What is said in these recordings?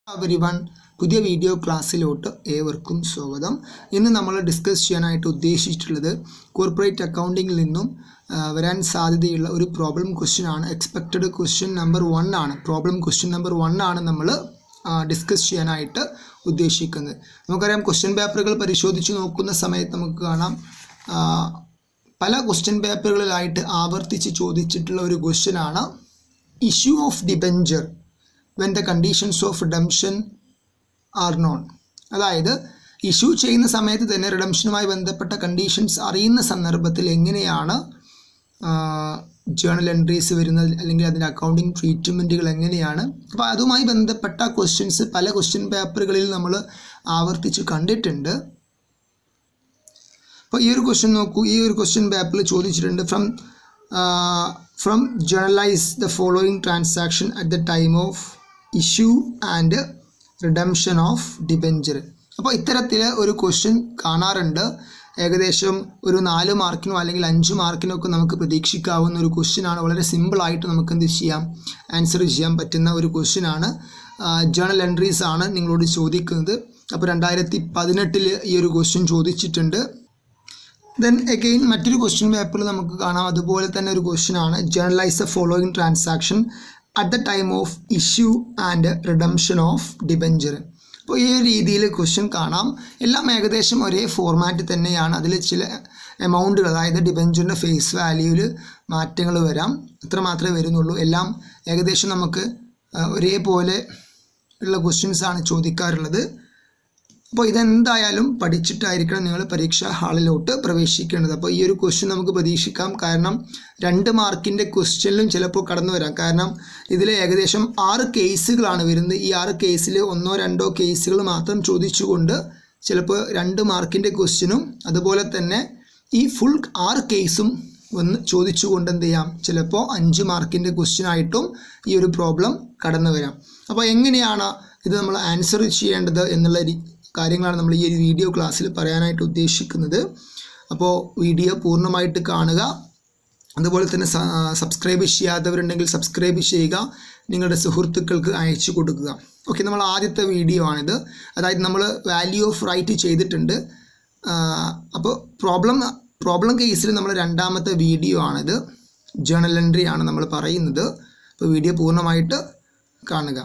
Everyone പുതിയ video ക്ലാസ്സിലോട്ട് ഏവർക്കും സ്വാഗതം ഇന്ന് നമ്മൾ ഡിസ്കസ് ചെയ്യാനായിട്ട് ഉദ്ദേശിച്ചിട്ടുള്ളത് കോർപ്പറേറ്റ് അക്കൗണ്ടിങ്ങിൽ നിന്നും ആ, വരാൻ സാധ്യതയുള്ള ഒരു പ്രോബ്ലം ക്വസ്റ്റ്യൻ ആണ് എക്സ്പെക്റ്റഡ് ക്വസ്റ്റ്യൻ നമ്പർ വൺ ആണ് പ്രോബ്ലം ക്വസ്റ്റ്യൻ നമ്പർ വൺ ആണ് നമ്മൾ ഡിസ്കസ് ചെയ്യാനായിട്ട് ഉദ്ദേശിക്കുന്നത് നമുക്കറിയാം ക്വസ്റ്റ്യൻ പേപ്പറുകൾ പരിശോധിച്ച് നോക്കുന്ന സമയത്ത് നമുക്ക് കാണാം ആ, പല ക്വസ്റ്റ്യൻ പേപ്പറുകളിലായിട്ട് ആവർത്തിച്ച് ചോദിച്ചിട്ടുള്ള ഒരു ക്വസ്റ്റ്യൻ ആണ് issue of debenture when the conditions of redemption are known അതായത് ഇഷ്യൂ ചെയ്യുന്ന സമയത്ത് തന്നെ റിഡംഷനുമായി ബന്ധപ്പെട്ട കണ്ടീഷൻസ് അറിയുന്ന സന്ദർഭത്തിൽ എങ്ങനെയാണ് ജേണൽ എൻട്രീസ് വരുന്നത് അല്ലെങ്കിൽ അതിൻ്റെ അക്കൗണ്ടിങ് ട്രീറ്റ്മെൻറ്റുകൾ എങ്ങനെയാണ് അപ്പോൾ അതുമായി ബന്ധപ്പെട്ട ക്വസ്റ്റ്യൻസ് പല ക്വസ്റ്റ്യൻ പേപ്പറുകളിൽ നമ്മൾ ആവർത്തിച്ച് കണ്ടിട്ടുണ്ട് അപ്പോൾ ഈ ഒരു ക്വസ്റ്റ്യൻ നോക്കൂ ഈ ഒരു ക്വസ്റ്റ്യൻ പേപ്പറിൽ ചോദിച്ചിട്ടുണ്ട് from from journalise the following transaction at the time of issue and redemption of debenture അപ്പോൾ ഇത്തരത്തിൽ ഒരു ക്വസ്റ്റ്യൻ കാണാറുണ്ട് ഏകദേശം ഒരു നാല് മാർക്കിനോ അല്ലെങ്കിൽ അഞ്ച് മാർക്കിനോ ഒക്കെ നമുക്ക് പ്രതീക്ഷിക്കാവുന്ന ഒരു ക്വസ്റ്റ്യൻ ആണ് വളരെ സിമ്പിളായിട്ട് നമുക്ക് എന്ത് ചെയ്യാം ആൻസർ ചെയ്യാൻ പറ്റുന്ന ഒരു ക്വസ്റ്റ്യൻ ആണ് ജേണൽ എൻട്രീസ് ആണ് നിങ്ങളോട് ചോദിക്കുന്നത് അപ്പോൾ രണ്ടായിരത്തി പതിനെട്ടിൽ ഈ ഒരു ക്വസ്റ്റ്യൻ ചോദിച്ചിട്ടുണ്ട് ദെൻ അഗെയിൻ മറ്റൊരു ക്വസ്റ്റ്യൻ പേപ്പറിൽ നമുക്ക് കാണാം അതുപോലെ തന്നെ ഒരു ക്വസ്റ്റ്യൻ ആണ് journalise the following transaction at the time of issue and redemption of debenture അപ്പോൾ ഈ ഒരു രീതിയിൽ ക്വസ്റ്റ്യൻ കാണാം എല്ലാം ഏകദേശം ഒരേ ഫോർമാറ്റ് തന്നെയാണ് അതിൽ ചില എമൗണ്ടുകൾ അതായത് ഡിബെഞ്ചറിൻ്റെ ഫേസ് വാല്യൂവിൽ മാറ്റങ്ങൾ വരാം അത്ര മാത്രമേ വരുന്നുള്ളൂ എല്ലാം ഏകദേശം നമുക്ക് ആ, ഒരേപോലെ ഉള്ള ക്വസ്റ്റ്യൻസ് ആണ് ചോദിക്കാറുള്ളത് അപ്പോൾ ഇതെന്തായാലും പഠിച്ചിട്ടായിരിക്കണം നിങ്ങൾ പരീക്ഷാ ഹാളിലോട്ട് പ്രവേശിക്കേണ്ടത് അപ്പോൾ ഈ ഒരു ക്വസ്റ്റ്യൻ നമുക്ക് പ്രതീക്ഷിക്കാം കാരണം രണ്ട് മാർക്കിൻ്റെ ക്വസ്റ്റ്യനിലും ചിലപ്പോൾ കടന്നു വരാം കാരണം ഇതിൽ ഏകദേശം ആറ് കേസുകളാണ് വരുന്നത് ഈ ആറ് കേസിൽ ഒന്നോ രണ്ടോ കേസുകൾ മാത്രം ചോദിച്ചുകൊണ്ട് ചിലപ്പോൾ രണ്ട് മാർക്കിൻ്റെ ക്വസ്റ്റ്യനും അതുപോലെ തന്നെ ഈ ഫുൾ ആറ് കേസും വന്ന് ചോദിച്ചുകൊണ്ട് എന്ത് ചെയ്യാം ചിലപ്പോൾ അഞ്ച് മാർക്കിൻ്റെ ക്വസ്റ്റ്യൻ ആയിട്ടും ഈ ഒരു പ്രോബ്ലം കടന്നു വരാം അപ്പോൾ എങ്ങനെയാണ് ഇത് നമ്മൾ ആൻസർ ചെയ്യേണ്ടത് എന്നുള്ള രീ- കാര്യങ്ങളാണ് നമ്മൾ ഈ ഒരു വീഡിയോ ക്ലാസ്സിൽ പറയാനായിട്ട് ഉദ്ദേശിക്കുന്നത് അപ്പോൾ വീഡിയോ പൂർണ്ണമായിട്ട് കാണുക അതുപോലെ തന്നെ സ- സബ്സ്ക്രൈബ് ചെയ്യാത്തവരുണ്ടെങ്കിൽ സബ്സ്ക്രൈബ് ചെയ്യുക നിങ്ങളുടെ സുഹൃത്തുക്കൾക്ക് അയച്ചു കൊടുക്കുക ഓക്കെ നമ്മൾ ആദ്യത്തെ വീഡിയോ ആണിത് അതായത് നമ്മൾ വാല്യൂ ഓഫ് റൈറ്റ് ചെയ്തിട്ടുണ്ട് അപ്പോൾ പ്രോബ്ലം പ്രോബ്ലം കേസിൽ നമ്മൾ രണ്ടാമത്തെ വീഡിയോ ആണിത് ജേണൽ എൻട്രി ആണ് നമ്മൾ പറയുന്നത് അപ്പോൾ വീഡിയോ പൂർണ്ണമായിട്ട് കാണുക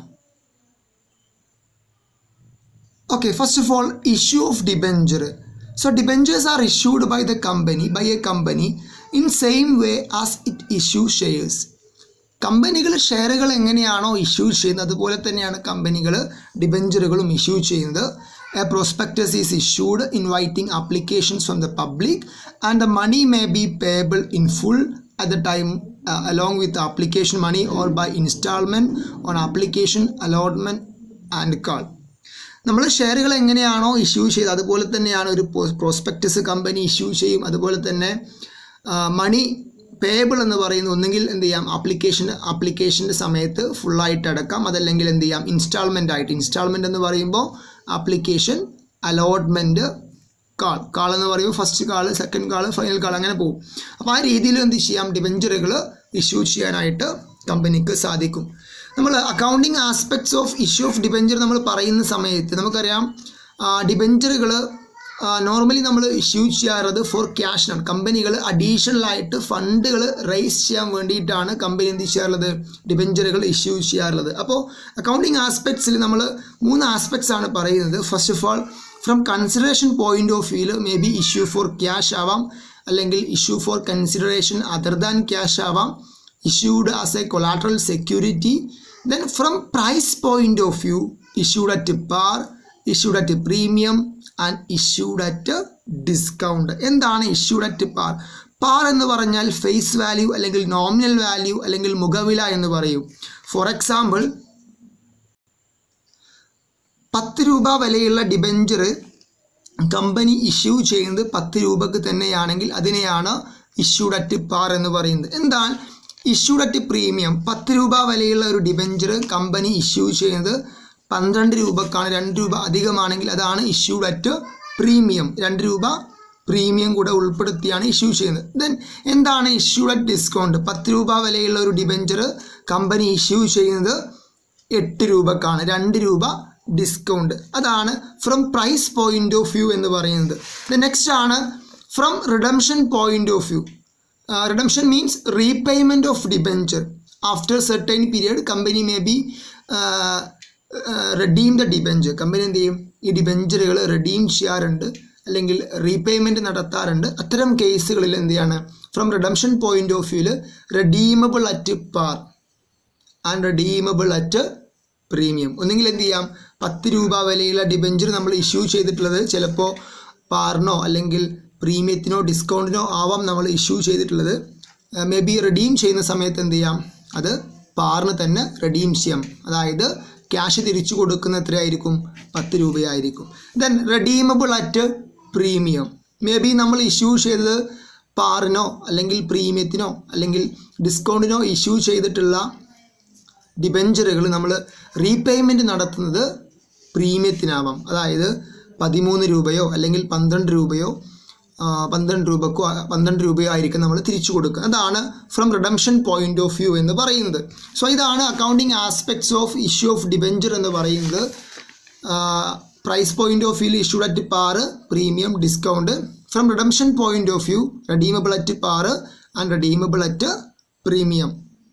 Okay, first of all, issue of debenture. So debentures are issued by the company, by a company in same way as it issues shares. കമ്പനികൾ ഷെയറുകൾ എങ്ങനെയാണോ ഇഷ്യൂ ചെയ്യുന്നത് അതുപോലെ തന്നെയാണ് കമ്പനികൾ ഡിബെഞ്ചറുകളും ഇഷ്യൂ ചെയ്യുന്നത് a prospectus is issued inviting applications from the public and the money may be payable in full at the time along with application money or by instalment on application allotment and call നമ്മൾ ഷെയറുകൾ എങ്ങനെയാണോ issue ചെയ്ത് അതുപോലെ തന്നെയാണ് ഒരു prospectus company issue ചെയ്യും അതുപോലെ തന്നെ മണി പേബിൾ എന്ന് പറയുന്നത് ഒന്നുകിൽ എന്ത് ചെയ്യാം ആപ്ലിക്കേഷൻ ആപ്ലിക്കേഷൻ്റെ സമയത്ത് ഫുള്ളായിട്ട് അടക്കാം അതല്ലെങ്കിൽ എന്ത് ചെയ്യാം ഇൻസ്റ്റാൾമെൻ്റ് ആയിട്ട് ഇൻസ്റ്റാൾമെൻ്റ് എന്ന് പറയുമ്പോൾ ആപ്ലിക്കേഷൻ അലോട്ട്മെൻറ്റ് കാൾ കാൾ എന്ന് പറയുമ്പോൾ first call second call final call അങ്ങനെ പോകും അപ്പോൾ ആ രീതിയിൽ എന്ത് ചെയ്യാം ഡിബെഞ്ചറുകൾ ഇഷ്യൂ ചെയ്യാനായിട്ട് കമ്പനിക്ക് സാധിക്കും നമ്മൾ accounting aspects of issue of debenture നമ്മൾ പറയുന്ന സമയത്ത് നമുക്കറിയാം ഡിബെഞ്ചറുകൾ നോർമലി നമ്മൾ ഇഷ്യൂ ചെയ്യാറുള്ളത് ഫോർ ക്യാഷിനാണ് കമ്പനികൾ അഡീഷണൽ ആയിട്ട് ഫണ്ടുകൾ റൈസ് ചെയ്യാൻ വേണ്ടിയിട്ടാണ് കമ്പനി എന്ത് ചെയ്യാറുള്ളത് ഡിബെഞ്ചറുകൾ ഇഷ്യൂ ചെയ്യാറുള്ളത് അപ്പോൾ അക്കൗണ്ടിങ് ആസ്പെക്ട്സിൽ നമ്മൾ മൂന്ന് ആസ്പെക്ട്സ് ആണ് പറയുന്നത് first of all from consideration point of വ്യൂവിൽ may be issue for cash ആവാം അല്ലെങ്കിൽ issue for consideration other than cash ആവാം issued as a collateral security then from price point of view issued at par issued at a premium and issued at a discount എന്താണ് issued at par par എന്ന് പറഞ്ഞാൽ face value അല്ലെങ്കിൽ nominal value അല്ലെങ്കിൽ മുഖവില എന്ന് പറയും for example പത്ത് രൂപ വിലയുള്ള ഡിബെഞ്ചർ കമ്പനി ഇഷ്യൂ ചെയ്യുന്നത് പത്ത് രൂപക്ക് തന്നെയാണെങ്കിൽ അതിനെയാണ് ഇഷ്യൂഡ് അറ്റ് പാർ എന്ന് പറയുന്നത് എന്നാൽ ഇഷ്യൂഡ് അറ്റ് പ്രീമിയം പത്ത് രൂപ വിലയുള്ള ഒരു ഡിബെഞ്ചർ കമ്പനി ഇഷ്യൂ ചെയ്യുന്നത് പന്ത്രണ്ട് രൂപക്കാണ് രണ്ട് രൂപ അധികമാണെങ്കിൽ അതാണ് ഇഷ്യൂഡ് അറ്റ് പ്രീമിയം രണ്ട് രൂപ പ്രീമിയം കൂടെ ഉൾപ്പെടുത്തിയാണ് ഇഷ്യൂ ചെയ്യുന്നത് ദെൻ എന്താണ് ഇഷ്യൂഡ് അറ്റ് ഡിസ്കൗണ്ട് പത്ത് രൂപ വിലയുള്ള ഒരു ഡിബെഞ്ചർ കമ്പനി ഇഷ്യൂ ചെയ്യുന്നത് എട്ട് രൂപക്കാണ് രണ്ട് രൂപ ഡിസ്കൗണ്ട് അതാണ് from price point of view എന്ന് പറയുന്നത് നെക്സ്റ്റ് ആണ് from redemption point of view redemption means repayment of debenture after certain period company may be redeem the debenture company എന്ത് ചെയ്യും ഈ ഡിബെഞ്ചറുകൾ റെഡീം ചെയ്യാറുണ്ട് അല്ലെങ്കിൽ റീപേയ്മെൻറ്റ് നടത്താറുണ്ട് അത്തരം കേസുകളിൽ എന്ത് ചെയ്യാണ് ഫ്രം റിഡംഷൻ പോയിന്റ് ഓഫ് വ്യൂവിൽ redeemable at par and redeemable at premium ഒന്നെങ്കിൽ എന്ത് ചെയ്യാം പത്ത് രൂപ വിലയുള്ള ഡിബെഞ്ചർ നമ്മൾ ഇഷ്യൂ ചെയ്തിട്ടുള്ളത് ചിലപ്പോൾ പാറിനോ അല്ലെങ്കിൽ പ്രീമിയത്തിനോ ഡിസ്കൗണ്ടിനോ ആവാം നമ്മൾ ഇഷ്യൂ ചെയ്തിട്ടുള്ളത് മേ ബി റെഡീം ചെയ്യുന്ന സമയത്ത് എന്ത് ചെയ്യാം അത് പാറിന് തന്നെ റെഡീം ചെയ്യാം അതായത് ക്യാഷ് തിരിച്ചു കൊടുക്കുന്ന എത്രയായിരിക്കും പത്ത് രൂപയായിരിക്കും then redeemable at premium may be നമ്മൾ ഇഷ്യൂ ചെയ്തത് പാറിനോ അല്ലെങ്കിൽ പ്രീമിയത്തിനോ അല്ലെങ്കിൽ ഡിസ്കൗണ്ടിനോ ഇഷ്യൂ ചെയ്തിട്ടുള്ള ഡിബെഞ്ചറുകൾ നമ്മൾ റീപേയ്മെൻറ്റ് നടത്തുന്നത് പ്രീമിയത്തിനാവാം അതായത് പതിമൂന്ന് രൂപയോ അല്ലെങ്കിൽ പന്ത്രണ്ട് രൂപയോ ആ, പന്ത്രണ്ട് രൂപക്കോ പന്ത്രണ്ട് രൂപയോ ആയിരിക്കും നമ്മൾ തിരിച്ചു കൊടുക്കുക അതാണ് from redemption point of view എന്ന് പറയുന്നത് സോ ഇതാണ് accounting aspects of issue of debenture എന്ന് പറയുന്നത് price point of view issued at par premium discount from redemption point of view redeemable at par and redeemable at premium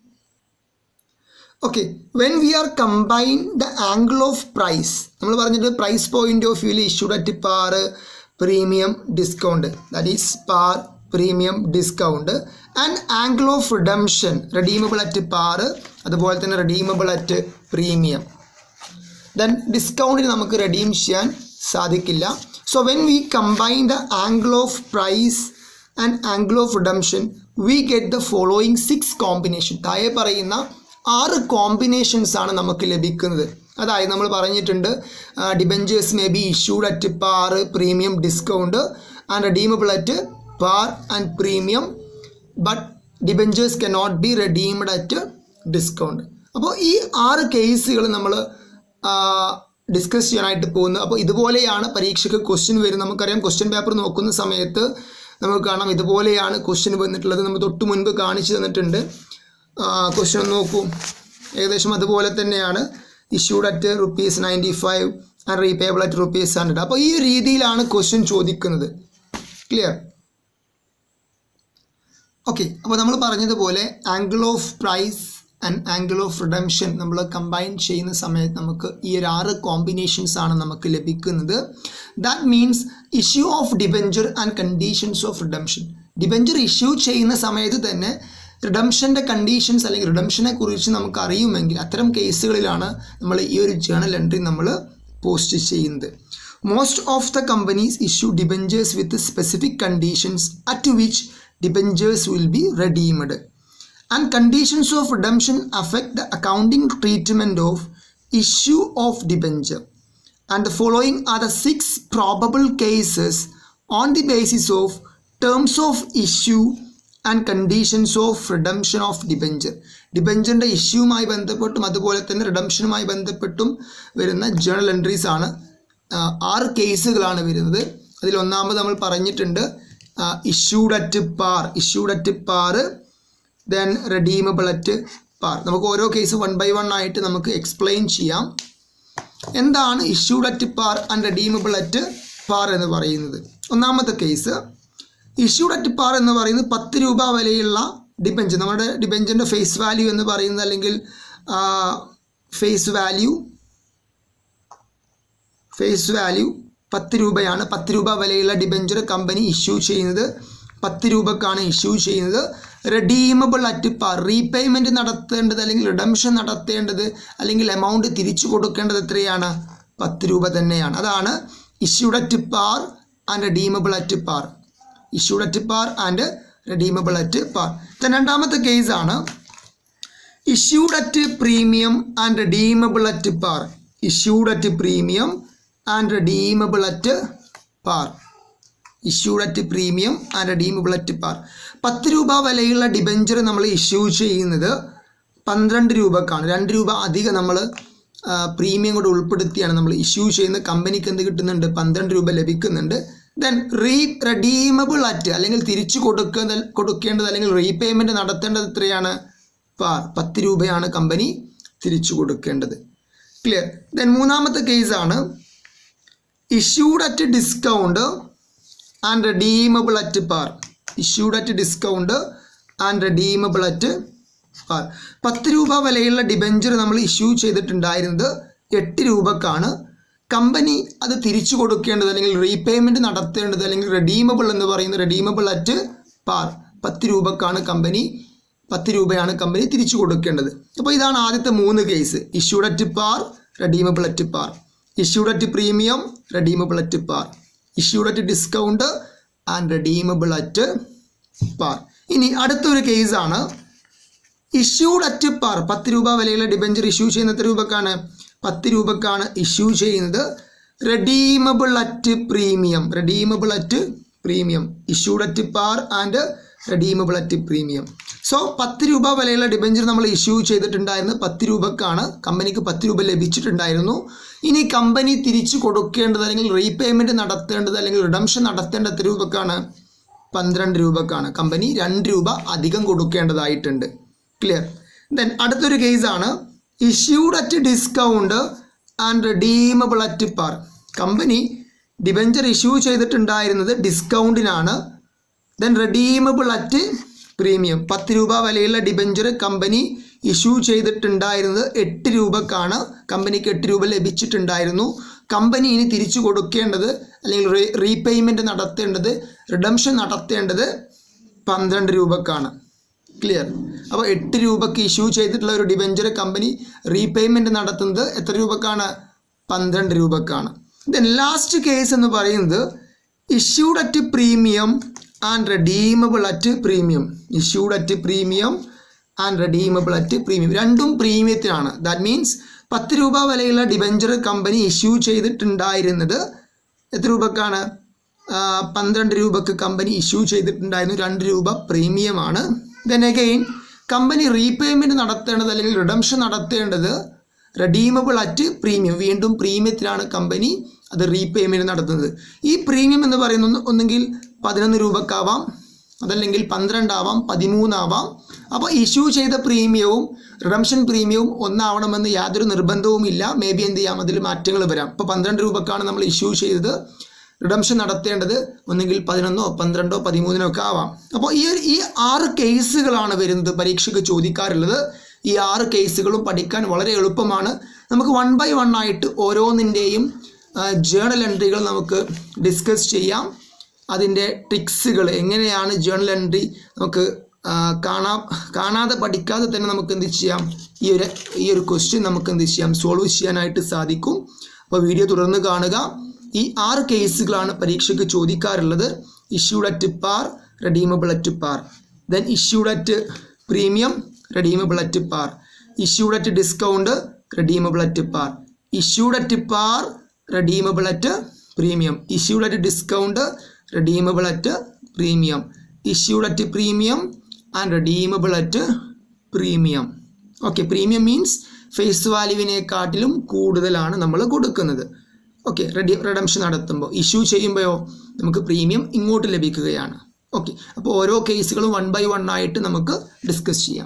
okay when we are combine the angle of price നമ്മൾ പറഞ്ഞിട്ട് price point of വ്യൂവിൽ issued at par premium discount that is par premium discount and angle of redemption redeemable at par അതുപോലെ തന്നെ redeemable at premium then ഡിസ്കൗണ്ടിന് നമുക്ക് redeem ചെയ്യാൻ സാധിക്കില്ല so when we combine the angle of price and angle of redemption we get the following six combination താഴെ പറയുന്ന ആറ് combinations ആണ് നമുക്ക് ലഭിക്കുന്നത് അതായത് നമ്മൾ പറഞ്ഞിട്ടുണ്ട് debentures may be issued at par premium discount and redeemable at par and premium but debentures can not be redeemed at discount അപ്പോൾ ഈ ആറ് കേസുകൾ നമ്മൾ ഡിസ്കസ് ചെയ്യാനായിട്ട് പോകുന്നത് അപ്പോൾ ഇതുപോലെയാണ് പരീക്ഷയ്ക്ക് ക്വസ്റ്റ്യൻ വരുന്നത് നമുക്കറിയാം ക്വസ്റ്റ്യൻ പേപ്പർ നോക്കുന്ന സമയത്ത് നമുക്ക് കാണാം ഇതുപോലെയാണ് ക്വസ്റ്റ്യൻ വന്നിട്ടുള്ളത് നമ്മൾ തൊട്ട് മുൻപ് കാണിച്ചു തന്നിട്ടുണ്ട് ക്വസ്റ്റ്യൻ നോക്കൂ ഏകദേശം അതുപോലെ തന്നെയാണ് issued at rupees ninety five and repayable at rupees hundred അപ്പോൾ ഈ ഒരു രീതിയിലാണ് ക്വസ്റ്റ്യൻ ചോദിക്കുന്നത് ക്ലിയർ ഓക്കെ അപ്പോൾ നമ്മൾ പറഞ്ഞതുപോലെ angle of price and angle of redemption നമ്മൾ കമ്പൈൻ ചെയ്യുന്ന സമയത്ത് നമുക്ക് ഈ ഒരു ആറ് കോമ്പിനേഷൻസ് ആണ് നമുക്ക് ലഭിക്കുന്നത് that means issue of debenture and conditions of redemption debenture issue ചെയ്യുന്ന സമയത്ത് തന്നെ റിഡംഷൻ്റെ കണ്ടീഷൻസ് അല്ലെങ്കിൽ റിഡംഷനെ കുറിച്ച് നമുക്ക് അറിയുമെങ്കിൽ അത്തരം കേസുകളിലാണ് നമ്മൾ ഈ ഒരു ജേണൽ എൻട്രി നമ്മൾ പോസ്റ്റ് ചെയ്യുന്നത് most of the companies issue debentures with specific conditions at which debentures will be redeemed and conditions of redemption affect the accounting treatment of issue of debenture and the following are the six probable cases on the basis of terms of issue and conditions of redemption of debenture ഡിബെഞ്ചറിൻ്റെ ഇഷ്യൂവുമായി ബന്ധപ്പെട്ടും അതുപോലെ തന്നെ റിഡംഷനുമായി ബന്ധപ്പെട്ടും വരുന്ന journal entries ആണ് ആ, ആറ് കേസുകളാണ് വരുന്നത് അതിൽ ഒന്നാമത് നമ്മൾ പറഞ്ഞിട്ടുണ്ട് issued at par issued at par then redeemable at par നമുക്ക് ഓരോ കേസ് വൺ ബൈ വൺ ആയിട്ട് നമുക്ക് എക്സ്പ്ലെയിൻ ചെയ്യാം എന്താണ് issued at par and redeemable at par എന്ന് പറയുന്നത് ഒന്നാമത്തെ കേസ് ഇഷ്യൂഡ് അറ്റ് പാർ എന്ന് പറയുന്നത് പത്ത് രൂപ വിലയുള്ള ഡിബെഞ്ചർ നമ്മുടെ ഡിബെഞ്ചറിൻ്റെ ഫേസ് വാല്യൂ എന്ന് പറയുന്നത് അല്ലെങ്കിൽ ഫേസ് വാല്യൂ ഫേസ് വാല്യൂ പത്ത് രൂപയാണ് പത്ത് രൂപ വിലയുള്ള ഡിബെഞ്ചർ കമ്പനി ഇഷ്യൂ ചെയ്യുന്നത് പത്ത് രൂപക്കാണ് ഇഷ്യൂ ചെയ്യുന്നത് റെഡീമബിൾ അറ്റ് പാർ റീപേയ്മെൻറ്റ് നടത്തേണ്ടത് അല്ലെങ്കിൽ റിഡംഷൻ നടത്തേണ്ടത് അല്ലെങ്കിൽ എമൗണ്ട് തിരിച്ചു കൊടുക്കേണ്ടത് എത്രയാണ് പത്ത് രൂപ തന്നെയാണ് അതാണ് issued at par and redeemable at par issued at par and redeemable at par രണ്ടാമത്തെ കേസാണ് issued at premium and redeemable at par issued at premium and redeemable at par issued at premium and redeemable at par പത്ത് രൂപ വിലയുള്ള debenture നമ്മൾ issue ചെയ്യുന്നത് പന്ത്രണ്ട് രൂപക്കാണ് രണ്ട് രൂപ അധികം നമ്മൾ പ്രീമിയം കൂടെ ഉൾപ്പെടുത്തിയാണ് നമ്മൾ ഇഷ്യൂ ചെയ്യുന്ന കമ്പനിക്ക് എന്ത് കിട്ടുന്നുണ്ട് പന്ത്രണ്ട് രൂപ ലഭിക്കുന്നുണ്ട് ദെൻ റീ റെഡീമബിൾ അറ്റ് അല്ലെങ്കിൽ തിരിച്ചു കൊടുക്കുന്ന കൊടുക്കേണ്ടത് അല്ലെങ്കിൽ റീപേയ്മെൻറ്റ് നടത്തേണ്ടത് എത്രയാണ് പാർ പത്ത് രൂപയാണ് കമ്പനി തിരിച്ചു കൊടുക്കേണ്ടത് ക്ലിയർ ദെൻ മൂന്നാമത്തെ കേസാണ് issued at discount and redeemable at par issued at discount and redeemable at par പത്ത് രൂപ വിലയുള്ള ഡിബഞ്ചർ നമ്മൾ ഇഷ്യൂ ചെയ്തിട്ടുണ്ടായിരുന്നത് എട്ട് രൂപക്കാണ് കമ്പനി അത് തിരിച്ചു കൊടുക്കേണ്ടത് അല്ലെങ്കിൽ റീപേയ്മെൻറ്റ് നടത്തേണ്ടത് അല്ലെങ്കിൽ റെഡീമബിൾ എന്ന് പറയുന്നത് റെഡീമബിൾ അറ്റ് പാർ പത്ത് രൂപക്കാണ് കമ്പനി പത്ത് രൂപയാണ് കമ്പനി തിരിച്ചു കൊടുക്കേണ്ടത് അപ്പോൾ ഇതാണ് ആദ്യത്തെ മൂന്ന് case issued at par redeemable at par issued at premium redeemable at par issued at discount and redeemable at par ഇനി അടുത്തൊരു കേസാണ് ഇഷ്യൂഡ് അറ്റ് പാർ പത്ത് രൂപ വിലയുള്ള ഡിബഞ്ചർ ഇഷ്യൂ ചെയ്യുന്ന എത്ര രൂപക്കാണ് പത്ത് രൂപക്കാണ് ഇഷ്യൂ ചെയ്യുന്നത് redeemable at premium redeemable at premium issued at par and redeemable at premium so പത്ത് രൂപ വിലയുള്ള ഡിബഞ്ചർ നമ്മൾ ഇഷ്യൂ ചെയ്തിട്ടുണ്ടായിരുന്നു പത്ത് രൂപക്കാണ് കമ്പനിക്ക് പത്ത് രൂപ ലഭിച്ചിട്ടുണ്ടായിരുന്നു ഇനി കമ്പനി തിരിച്ചു കൊടുക്കേണ്ടത് അല്ലെങ്കിൽ റീപേയ്മെൻറ്റ് നടത്തേണ്ടത് അല്ലെങ്കിൽ റിഡംഷൻ നടത്തേണ്ടത് എത്ര രൂപക്കാണ് പന്ത്രണ്ട് രൂപക്കാണ് കമ്പനി രണ്ട് രൂപ അധികം കൊടുക്കേണ്ടതായിട്ടുണ്ട് ക്ലിയർ ദെൻ അടുത്തൊരു കേസാണ് issued at discount and redeemable at par company debenture issue ചെയ്തിട്ടുണ്ടായിരുന്നത് ഡിസ്കൗണ്ടിനാണ് ദെൻ റെഡീമബിൾ അറ്റ് പ്രീമിയം പത്ത് രൂപ വിലയുള്ള ഡിബഞ്ചർ കമ്പനി ഇഷ്യൂ ചെയ്തിട്ടുണ്ടായിരുന്നത് എട്ട് രൂപക്കാണ് കമ്പനിക്ക് എട്ട് രൂപ ലഭിച്ചിട്ടുണ്ടായിരുന്നു കമ്പനി ഇനി തിരിച്ചു കൊടുക്കേണ്ടത് അല്ലെങ്കിൽ റീ റീപേയ്മെൻറ്റ് നടത്തേണ്ടത് റിഡംഷൻ നടത്തേണ്ടത് പന്ത്രണ്ട് രൂപക്കാണ് ക്ലിയർ അപ്പോൾ എട്ട് രൂപക്ക് ഇഷ്യൂ ചെയ്തിട്ടുള്ള ഒരു ഡിബഞ്ചർ കമ്പനി റീപേയ്മെൻറ്റ് നടത്തുന്നത് എത്ര രൂപക്കാണ് പന്ത്രണ്ട് രൂപക്കാണ് ദെൻ ലാസ്റ്റ് കേസ് എന്ന് പറയുന്നത് issued at premium and redeemable at premium issued at premium and redeemable at premium രണ്ടും പ്രീമിയത്തിനാണ് ദാറ്റ് മീൻസ് പത്ത് രൂപ വിലയുള്ള ഡിബഞ്ചർ കമ്പനി ഇഷ്യൂ ചെയ്തിട്ടുണ്ടായിരുന്നത് എത്ര രൂപക്കാണ് ആ, പന്ത്രണ്ട് രൂപക്ക് കമ്പനി ഇഷ്യൂ ചെയ്തിട്ടുണ്ടായിരുന്നു രണ്ട് രൂപ പ്രീമിയമാണ് ദെൻ അഗെയിൻ കമ്പനി റീപേയ്മെൻറ്റ് നടത്തേണ്ടത് അല്ലെങ്കിൽ റിഡംഷൻ നടത്തേണ്ടത് റെഡീമബിൾ അറ്റ് പ്രീമിയം വീണ്ടും പ്രീമിയത്തിലാണ് കമ്പനി അത് റീപേയ്മെൻറ്റ് നടത്തുന്നത് ഈ പ്രീമിയം എന്ന് പറയുന്നത് ഒന്നെങ്കിൽ പതിനൊന്ന് രൂപക്കാവാം അതല്ലെങ്കിൽ പന്ത്രണ്ടാവാം പതിമൂന്നാവാം അപ്പോൾ ഇഷ്യൂ ചെയ്ത പ്രീമിയവും റിഡംഷൻ പ്രീമിയവും ഒന്നാവണമെന്ന് യാതൊരു നിർബന്ധവുമില്ല മേ ബി എന്ത് ചെയ്യാം അതിൽ മാറ്റങ്ങൾ വരാം ഇപ്പോൾ പന്ത്രണ്ട് രൂപക്കാണ് നമ്മൾ ഇഷ്യൂ ചെയ്തത് റിഡംഷൻ നടത്തേണ്ടത് ഒന്നുകിൽ പതിനൊന്നോ പന്ത്രണ്ടോ പതിമൂന്നിനോ ഒക്കെ ആവാം അപ്പോൾ ഈ ഒരു- ഈ ആറ് കേസുകളാണ് വരുന്നത് പരീക്ഷയ്ക്ക് ചോദിക്കാറുള്ളത് ഈ ആറ് കേസുകളും പഠിക്കാൻ വളരെ എളുപ്പമാണ് നമുക്ക് വൺ ബൈ വൺ ആയിട്ട് ഓരോന്നിൻ്റെയും ജേണൽ എൻട്രികൾ നമുക്ക് ഡിസ്കസ് ചെയ്യാം അതിൻ്റെ ട്രിക്സുകൾ എങ്ങനെയാണ് ജേണൽ എൻട്രി നമുക്ക് ആ, കാണാ കാണാതെ പഠിക്കാതെ തന്നെ നമുക്ക് എന്ത് ചെയ്യാം ഈ ഒരു ഈ ഒരു ക്വസ്റ്റ്യൻ നമുക്ക് എന്ത് ചെയ്യാം സോൾവ് ചെയ്യാനായിട്ട് സാധിക്കും അപ്പോൾ വീഡിയോ തുടർന്ന് കാണുക ഈ ആറ് കേസുകളാണ് പരീക്ഷയ്ക്ക് ചോദിക്കാറുള്ളത് issued at par redeemable at par then issued at premium redeemable at par issued at discount redeemable at par issued at par redeemable at premium issued at discount redeemable at premium issued at premium and redeemable at premium okay premium means face വാല്യൂവിനെക്കാട്ടിലും കൂടുതലാണ് നമ്മൾ കൊടുക്കുന്നത് okay ready redemption നടത്തുമ്പോൾ issue ചെയ്യുമ്പോഴോ നമുക്ക് premium ഇങ്ങോട്ട് ലഭിക്കുകയാണ് okay അപ്പോൾ ഓരോ കേസുകളും വൺ ബൈ വൺ ആയിട്ട് നമുക്ക് ഡിസ്കസ് ചെയ്യാം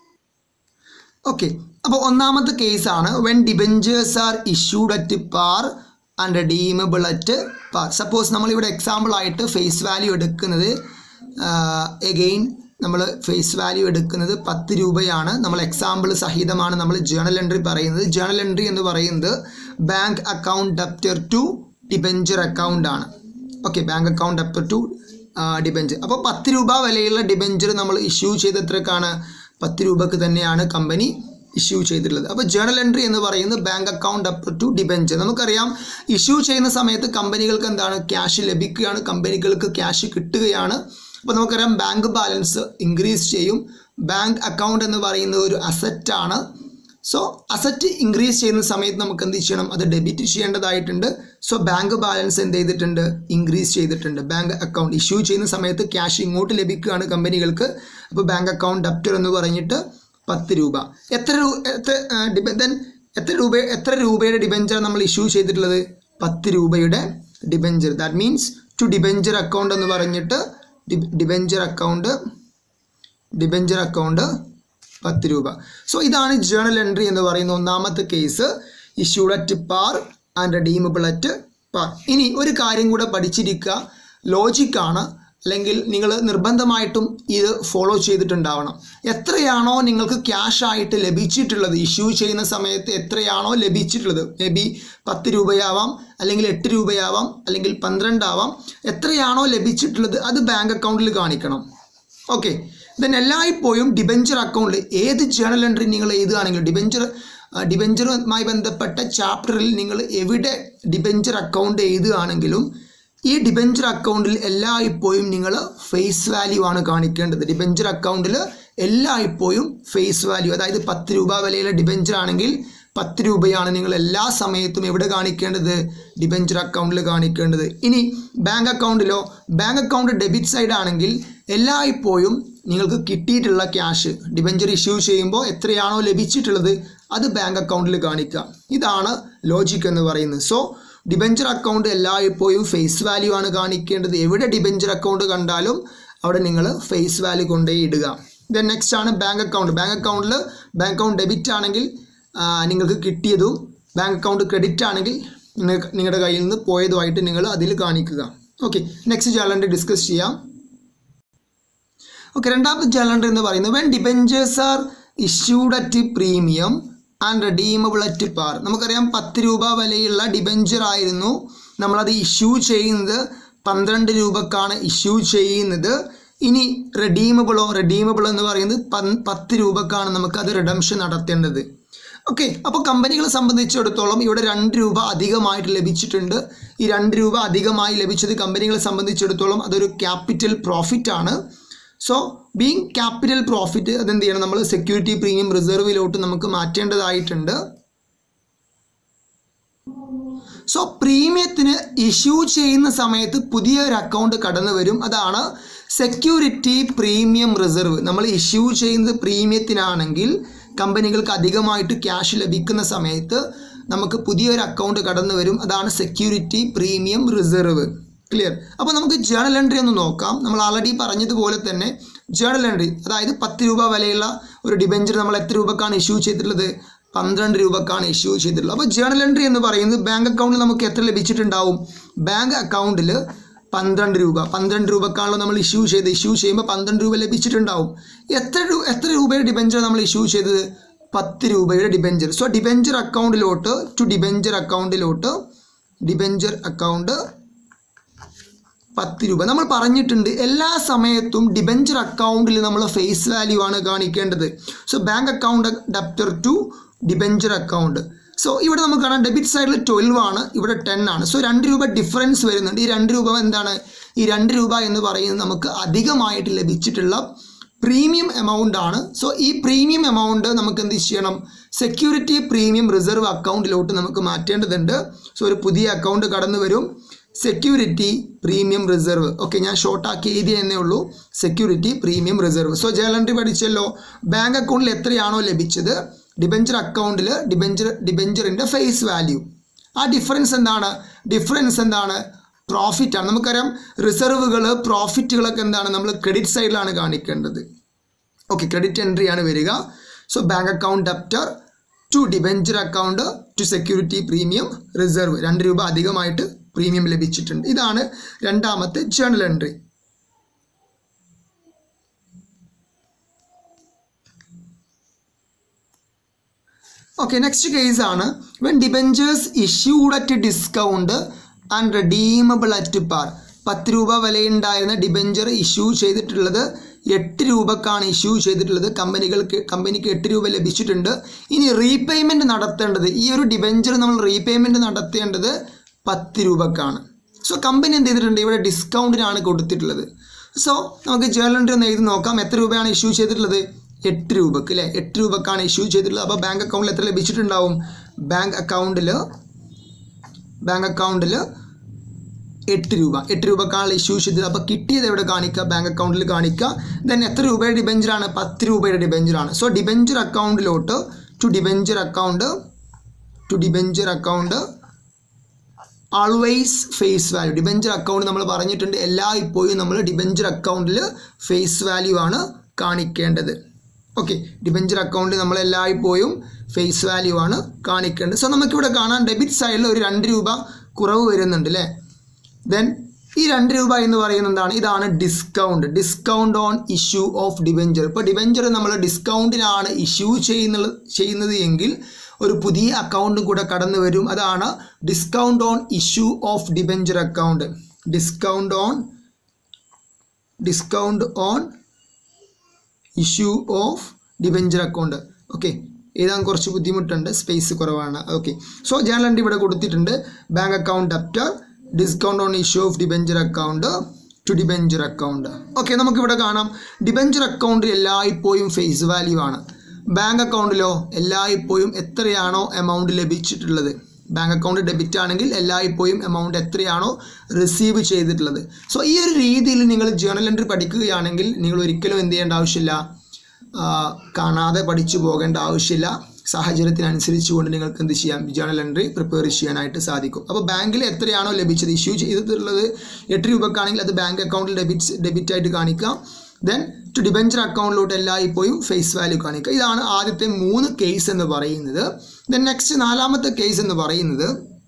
ഓക്കെ അപ്പോൾ ഒന്നാമത്തെ കേസാണ് when debentures are issued at par and redeemable at par suppose നമ്മളിവിടെ എക്സാമ്പിൾ ആയിട്ട് ഫേസ് വാല്യൂ എടുക്കുന്നത് എഗെയിൻ നമ്മൾ ഫേസ് വാല്യൂ എടുക്കുന്നത് പത്ത് രൂപയാണ് നമ്മൾ എക്സാമ്പിൾ സഹിതമാണ് നമ്മൾ ജേണൽ എൻട്രി പറയുന്നത് ജേണൽ എൻട്രി എന്ന് പറയുന്നത് bank account debtor to debenture account ആണ് okay bank account debtor to debenture അപ്പോൾ പത്ത് രൂപ വിലയുള്ള ഡിബഞ്ചർ നമ്മൾ ഇഷ്യൂ ചെയ്ത എത്രക്കാണ് പത്ത് രൂപക്ക് തന്നെയാണ് കമ്പനി ഇഷ്യൂ ചെയ്തിട്ടുള്ളത് അപ്പോൾ ജേണൽ എൻട്രി എന്ന് പറയുന്നത് bank account up to debenture നമുക്കറിയാം ഇഷ്യൂ ചെയ്യുന്ന സമയത്ത് കമ്പനികൾക്ക് എന്താണ് ക്യാഷ് ലഭിക്കുകയാണ് കമ്പനികൾക്ക് ക്യാഷ് കിട്ടുകയാണ് അപ്പോൾ നമുക്കറിയാം ബാങ്ക് ബാലൻസ് ഇൻക്രീസ് ചെയ്യും ബാങ്ക് അക്കൗണ്ട് എന്ന് പറയുന്നത് ഒരു അസറ്റാണ് സോ അസറ്റ് ഇൻക്രീസ് ചെയ്യുന്ന സമയത്ത് നമുക്ക് എന്ത് ചെയ്യണം അത് ഡെബിറ്റ് ചെയ്യേണ്ടതായിട്ടുണ്ട് സോ ബാങ്ക് ബാലൻസ് എന്ത് ചെയ്തിട്ടുണ്ട് ഇൻക്രീസ് ചെയ്തിട്ടുണ്ട് ബാങ്ക് അക്കൗണ്ട് ഇഷ്യൂ ചെയ്യുന്ന സമയത്ത് ക്യാഷ് ഇങ്ങോട്ട് ലഭിക്കുകയാണ് കമ്പനികൾക്ക് അപ്പോൾ ബാങ്ക് അക്കൗണ്ട് ഡെപ്റ്റർ എന്ന് പറഞ്ഞിട്ട് പത്ത് രൂപ എത്ര രൂ എത്ര ഡിബെൻ എത്ര രൂപ എത്ര രൂപയുടെ ഡിബെഞ്ചർ നമ്മൾ ഇഷ്യൂ ചെയ്തിട്ടുള്ളത് പത്ത് രൂപയുടെ debenture that means to debenture account എന്ന് പറഞ്ഞിട്ട് ഡിബെഞ്ചർ അക്കൗണ്ട് ഡിബെഞ്ചർ അക്കൗണ്ട് പത്ത് രൂപ സോ ഇതാണ് ജേണൽ എൻട്രി എന്ന് പറയുന്ന ഒന്നാമത്തെ case issued at par and redeemable at par ഇനി ഒരു കാര്യം കൂടെ പഠിച്ചിരിക്കുക ലോജിക്കാണ് അല്ലെങ്കിൽ നിങ്ങൾ നിർബന്ധമായിട്ടും ഇത് ഫോളോ ചെയ്തിട്ടുണ്ടാവണം എത്രയാണോ നിങ്ങൾക്ക് ക്യാഷ് ആയിട്ട് ലഭിച്ചിട്ടുള്ളത് ഇഷ്യൂ ചെയ്യുന്ന സമയത്ത് എത്രയാണോ ലഭിച്ചിട്ടുള്ളത് മേ ബി പത്ത് രൂപയാവാം അല്ലെങ്കിൽ എട്ട് രൂപയാവാം അല്ലെങ്കിൽ പന്ത്രണ്ടാവാം എത്രയാണോ ലഭിച്ചിട്ടുള്ളത് അത് ബാങ്ക് അക്കൗണ്ടിൽ കാണിക്കണം ഓക്കെ ദെൻ എല്ലായ്പ്പോഴും ഡിബഞ്ചർ അക്കൗണ്ടിൽ ഏത് ജേണൽ എൻട്രി നിങ്ങൾ എഴുതുകയാണെങ്കിലും ഡിബഞ്ചർ ഡിബഞ്ചറുമായി ബന്ധപ്പെട്ട ചാപ്റ്ററിൽ നിങ്ങൾ എവിടെ ഡിബഞ്ചർ അക്കൗണ്ട് എഴുതുകയാണെങ്കിലും ഈ ഡിബഞ്ചർ അക്കൗണ്ടിൽ എല്ലായ്പ്പോഴും നിങ്ങൾ ഫേസ് വാല്യൂ ആണ് കാണിക്കേണ്ടത് ഡിബഞ്ചർ അക്കൗണ്ടിൽ എല്ലായ്പ്പോഴും ഫേസ് വാല്യൂ അതായത് പത്ത് രൂപ വിലയുള്ള ഡിബഞ്ചർ ആണെങ്കിൽ പത്ത് രൂപയാണ് നിങ്ങൾ എല്ലാ സമയത്തും എവിടെ കാണിക്കേണ്ടത് ഡിബഞ്ചർ അക്കൗണ്ടിൽ കാണിക്കേണ്ടത് ഇനി ബാങ്ക് അക്കൗണ്ടിലോ ബാങ്ക് അക്കൗണ്ട് ഡെബിറ്റ് സൈഡ് ആണെങ്കിൽ എല്ലായ്പ്പോഴും നിങ്ങൾക്ക് കിട്ടിയിട്ടുള്ള ക്യാഷ് ഡിബഞ്ചർ ഇഷ്യൂ ചെയ്യുമ്പോൾ എത്രയാണോ ലഭിച്ചിട്ടുള്ളത് അത് ബാങ്ക് അക്കൗണ്ടിൽ കാണിക്കുക ഇതാണ് ലോജിക് എന്ന് പറയുന്നത് സോ ഡിബഞ്ചർ അക്കൗണ്ട് എല്ലായ്പ്പോഴും ഫേസ് വാല്യൂ ആണ് കാണിക്കേണ്ടത് എവിടെ ഡിബഞ്ചർ അക്കൗണ്ട് കണ്ടാലും അവിടെ നിങ്ങൾ ഫേസ് വാല്യൂ കൊണ്ടേ ഇടുക ദെൻ നെക്സ്റ്റ് ആണ് ബാങ്ക് അക്കൗണ്ട് ബാങ്ക് അക്കൗണ്ടിൽ ബാങ്ക് അക്കൗണ്ട് ഡെബിറ്റ് ആണെങ്കിൽ ആ, നിങ്ങൾക്ക് കിട്ടിയതും ബാങ്ക് അക്കൗണ്ട് ക്രെഡിറ്റ് ആണെങ്കിൽ നിങ്ങൾക്ക് നിങ്ങളുടെ കയ്യിൽ നിന്ന് പോയതുമായിട്ട് നിങ്ങൾ അതിൽ കാണിക്കുക ഓക്കെ നെക്സ്റ്റ് ചാലഞ്ച് ഡിസ്കസ് ചെയ്യാം ഓക്കെ രണ്ടാമത്തെ ചാലഞ്ച് എന്ന് പറയുന്നത് when debentures are issued at premium and redeemable at par നമുക്കറിയാം പത്ത് രൂപ വിലയുള്ള ഡിബെഞ്ചർ ആയിരുന്നു നമ്മളത് ഇഷ്യൂ ചെയ്യുന്നത് പന്ത്രണ്ട് രൂപക്കാണ് ഇഷ്യൂ ചെയ്യുന്നത് ഇനി റെഡീമബിളോ റെഡീമബിൾ എന്ന് പറയുന്നത് പൻ- പത്ത് രൂപക്കാണ് നമുക്കത് റിഡംഷൻ നടത്തേണ്ടത് ഓക്കെ അപ്പോൾ കമ്പനികളെ സംബന്ധിച്ചിടത്തോളം ഇവിടെ രണ്ട് രൂപ അധികമായിട്ട് ലഭിച്ചിട്ടുണ്ട് ഈ രണ്ട് രൂപ അധികമായി ലഭിച്ചത് കമ്പനികളെ സംബന്ധിച്ചിടത്തോളം അതൊരു ക്യാപിറ്റൽ പ്രോഫിറ്റ് ആണ് സോ ബീങ് ക്യാപിറ്റൽ പ്രോഫിറ്റ് അതെന്ത് ചെയ്യണം നമ്മൾ സെക്യൂരിറ്റി പ്രീമിയം റിസർവിലോട്ട് നമുക്ക് മാറ്റേണ്ടതായിട്ടുണ്ട് സോ പ്രീമിയത്തിന് ഇഷ്യൂ ചെയ്യുന്ന സമയത്ത് പുതിയ ഒരു അക്കൗണ്ട് കടന്നു വരും അതാണ് സെക്യൂരിറ്റി പ്രീമിയം റിസർവ് നമ്മൾ ഇഷ്യൂ ചെയ്യുന്നത് പ്രീമിയത്തിനാണെങ്കിൽ കമ്പനികൾക്ക് അധികമായിട്ട് ക്യാഷ് ലഭിക്കുന്ന സമയത്ത് നമുക്ക് പുതിയൊരു അക്കൗണ്ട് കടന്നു വരും അതാണ് സെക്യൂരിറ്റി പ്രീമിയം റിസർവ് ക്ലിയർ അപ്പോൾ നമുക്ക് ജേണൽ എൻട്രി ഒന്ന് നോക്കാം നമ്മൾ ആൾറെഡി പറഞ്ഞതുപോലെ തന്നെ ജേണൽ എൻട്രി അതായത് പത്ത് രൂപ വിലയുള്ള ഒരു ഡിബെഞ്ചർ നമ്മൾ എത്ര രൂപക്കാണ് ഇഷ്യൂ ചെയ്തിട്ടുള്ളത് പന്ത്രണ്ട് രൂപക്കാണ് ഇഷ്യൂ ചെയ്തിട്ടുള്ളത് അപ്പോൾ ജേണൽ എൻട്രി എന്ന് പറയുന്നത് ബാങ്ക് അക്കൗണ്ടിൽ നമുക്ക് എത്ര ലഭിച്ചിട്ടുണ്ടാവും ബാങ്ക് അക്കൗണ്ടിൽ പന്ത്രണ്ട് രൂപ പന്ത്രണ്ട് രൂപക്കാണല്ലോ നമ്മൾ ഇഷ്യൂ ചെയ്ത് ഇഷ്യൂ ചെയ്യുമ്പോൾ പന്ത്രണ്ട് രൂപ ലഭിച്ചിട്ടുണ്ടാവും എത്ര രൂ എത്ര രൂപയുടെ ഡിബെഞ്ചർ നമ്മൾ ഇഷ്യൂ ചെയ്തത് പത്ത് രൂപയുടെ ഡിബെഞ്ചർ സോ ഡിബെഞ്ചർ അക്കൗണ്ടിലോട്ട് ടു ഡിബെഞ്ചർ അക്കൗണ്ടിലോട്ട് ഡിബെഞ്ചർ അക്കൗണ്ട് പത്ത് രൂപ നമ്മൾ പറഞ്ഞിട്ടുണ്ട് എല്ലാ സമയത്തും ഡിബെഞ്ചർ അക്കൗണ്ടിൽ നമ്മൾ ഫേസ് വാല്യൂ ആണ് കാണിക്കേണ്ടത് so bank account debtor to debenture account so ഇവിടെ നമുക്ക് കാണാം ഡെബിറ്റ് സൈഡിൽ ട്വൽവ് ആണ് ഇവിടെ ടെൻ ആണ് സോ രണ്ട് രൂപ ഡിഫറൻസ് വരുന്നുണ്ട് ഈ രണ്ട് രൂപ എന്താണ് ഈ രണ്ട് രൂപ എന്ന് പറയുന്നത് നമുക്ക് അധികമായിട്ട് ലഭിച്ചിട്ടുള്ള പ്രീമിയം എമൗണ്ട് ആണ് സോ ഈ പ്രീമിയം എമൗണ്ട് നമുക്ക് എന്ത് ചെയ്യണം സെക്യൂരിറ്റി പ്രീമിയം റിസർവ് അക്കൗണ്ടിലോട്ട് നമുക്ക് മാറ്റേണ്ടതുണ്ട് സോ ഒരു പുതിയ അക്കൗണ്ട് കടന്നു വരും സെക്യൂരിറ്റി പ്രീമിയം റിസർവ് ഓക്കെ ഞാൻ ഷോർട്ടാക്കി എഴുതിയെന്നേ ഉള്ളൂ security premium reserve so journal entry പഠിച്ചല്ലോ ബാങ്ക് അക്കൗണ്ടിൽ എത്രയാണോ ലഭിച്ചത് ഡിബെഞ്ചർ അക്കൗണ്ടിൽ ഡിബെഞ്ചർ ഡിബെഞ്ചറിൻ്റെ ഫേസ് വാല്യൂ ആ ഡിഫറൻസ് എന്താണ് ഡിഫറൻസ് എന്താണ് പ്രോഫിറ്റ് ആണ് നമുക്കറിയാം റിസർവുകൾ പ്രോഫിറ്റുകളൊക്കെ എന്താണ് നമ്മൾ ക്രെഡിറ്റ് സൈഡിലാണ് കാണിക്കേണ്ടത് ഓക്കെ ക്രെഡിറ്റ് എൻട്രി ആണ് വരിക so bank account debtor to debenture account to security premium reserve രണ്ട് രൂപ അധികമായിട്ട് പ്രീമിയം ലഭിച്ചിട്ടുണ്ട് ഇതാണ് രണ്ടാമത്തെ journal entry okay next case ആണ് when debentures issued at discount and redeemable at par പത്ത് രൂപ വിലയുണ്ടായിരുന്ന ഡിബെഞ്ചർ ഇഷ്യൂ ചെയ്തിട്ടുള്ളത് എട്ട് രൂപക്കാണ് ഇഷ്യൂ ചെയ്തിട്ടുള്ളത് കമ്പനികൾക്ക് കമ്പനിക്ക് എട്ട് രൂപ ലഭിച്ചിട്ടുണ്ട് ഇനി റീപേയ്മെൻറ്റ് നടത്തേണ്ടത് ഈ ഒരു ഡിബെഞ്ചർ നമ്മൾ റീപേയ്മെൻറ്റ് നടത്തേണ്ടത് പത്ത് രൂപക്കാണ് സോ കമ്പനി എന്ത് ചെയ്തിട്ടുണ്ട് ഇവിടെ ഡിസ്കൗണ്ടിനാണ് കൊടുത്തിട്ടുള്ളത് സോ നമുക്ക് ജേർണൽ ഒന്ന് എഴുതി നോക്കാം എത്ര രൂപയാണ് ഇഷ്യൂ ചെയ്തിട്ടുള്ളത് എട്ട് രൂപക്ക് അല്ലേ എട്ട് രൂപക്കാണ് ഇഷ്യൂ ചെയ്തിട്ടുള്ളത് അപ്പോൾ ബാങ്ക് അക്കൗണ്ടിൽ എത്ര ലഭിച്ചിട്ടുണ്ടാവും ബാങ്ക് അക്കൗണ്ടിൽ ബാങ്ക് അക്കൗണ്ടിൽ എട്ട് രൂപ എട്ട് രൂപക്കാണ് ഇഷ്യൂ ചെയ്തത് അപ്പോൾ കിട്ടിയത് എവിടെ കാണിക്കുക ബാങ്ക് അക്കൗണ്ടിൽ കാണിക്കുക ദെൻ എത്ര രൂപയുടെ ഡിബെഞ്ചറാണ് പത്ത് രൂപയുടെ ഡിബെഞ്ചറാണ് സോ ഡിബെഞ്ചർ അക്കൗണ്ടിലോട്ട് to debenture account to debenture account always face value debenture account നമ്മൾ പറഞ്ഞിട്ടുണ്ട് എല്ലാ ഇപ്പോഴും നമ്മൾ ഡിബെഞ്ചർ അക്കൗണ്ടിൽ ഫേസ് വാല്യൂ ആണ് കാണിക്കേണ്ടത് ഓക്കെ ഡിബഞ്ചർ അക്കൗണ്ട് നമ്മൾ എല്ലായ്പ്പോഴും ഫേസ് വാല്യൂ ആണ് കാണിക്കേണ്ടത് സോ നമുക്കിവിടെ കാണാൻ ഡെബിറ്റ് സൈഡിൽ ഒരു രണ്ട് രൂപ കുറവ് വരുന്നുണ്ട് അല്ലേ ദെൻ ഈ രണ്ട് രൂപ എന്ന് പറയുന്നത് എന്താണ് ഇതാണ് discount discount on issue of debenture ഇപ്പോൾ ഡിബഞ്ചർ നമ്മൾ ഡിസ്കൗണ്ടിനാണ് ഇഷ്യൂ ചെയ്യുന്നത് ചെയ്യുന്നത് എങ്കിൽ ഒരു പുതിയ അക്കൗണ്ടും കൂടെ കടന്നു വരും അതാണ് discount on issue of debenture account discount on discount on issue of debenture account okay എഴുതാൻ കുറച്ച് ബുദ്ധിമുട്ടുണ്ട് സ്പേസ് കുറവാണ് ഓക്കെ സോ ജേണൽ എൻട്രി ഇവിടെ കൊടുത്തിട്ടുണ്ട് bank account debtor discount on issue of debenture account to debenture account okay നമുക്കിവിടെ കാണാം debenture account എല്ലായ്പ്പോഴും face value ആണ് ബാങ്ക് അക്കൗണ്ടിലോ എല്ലായ്പ്പോഴും എത്രയാണോ എമൗണ്ട് ലഭിച്ചിട്ടുള്ളത് ബാങ്ക് അക്കൗണ്ട് ഡെബിറ്റ് ആണെങ്കിൽ എല്ലായ്പ്പോഴും എമൗണ്ട് എത്രയാണോ റിസീവ് ചെയ്തിട്ടുള്ളത് സോ ഈ ഒരു രീതിയിൽ നിങ്ങൾ ജേണൽ എൻട്രി പഠിക്കുകയാണെങ്കിൽ നിങ്ങൾ ഒരിക്കലും എന്ത് ചെയ്യേണ്ട ആവശ്യമില്ല ആ, കാണാതെ പഠിച്ചു പോകേണ്ട ആവശ്യമില്ല സാഹചര്യത്തിനനുസരിച്ച് കൊണ്ട് നിങ്ങൾക്ക് എന്ത് ചെയ്യാം ജേണൽ എൻട്രി പ്രിപ്പയർ ചെയ്യാനായിട്ട് സാധിക്കും അപ്പോൾ ബാങ്കിൽ എത്രയാണോ ലഭിച്ചത് ഇഷ്യൂ ചെയ്തിട്ടുള്ളത് എട്ട് രൂപക്കാണെങ്കിൽ അത് ബാങ്ക് അക്കൗണ്ടിൽ ഡെബിറ്റ് ഡെബിറ്റ് ആയിട്ട് കാണിക്കാം ദെൻ ടു ഡിബഞ്ചർ അക്കൗണ്ടിലോട്ട് എല്ലായ്പ്പോഴും ഫേസ് വാല്യൂ കാണിക്കുക ഇതാണ് ആദ്യത്തെ മൂന്ന് കേസ് എന്ന് പറയുന്നത് ദെൻ നെക്സ്റ്റ് നാലാമത്തെ കേസ് എന്ന് പറയുന്നത്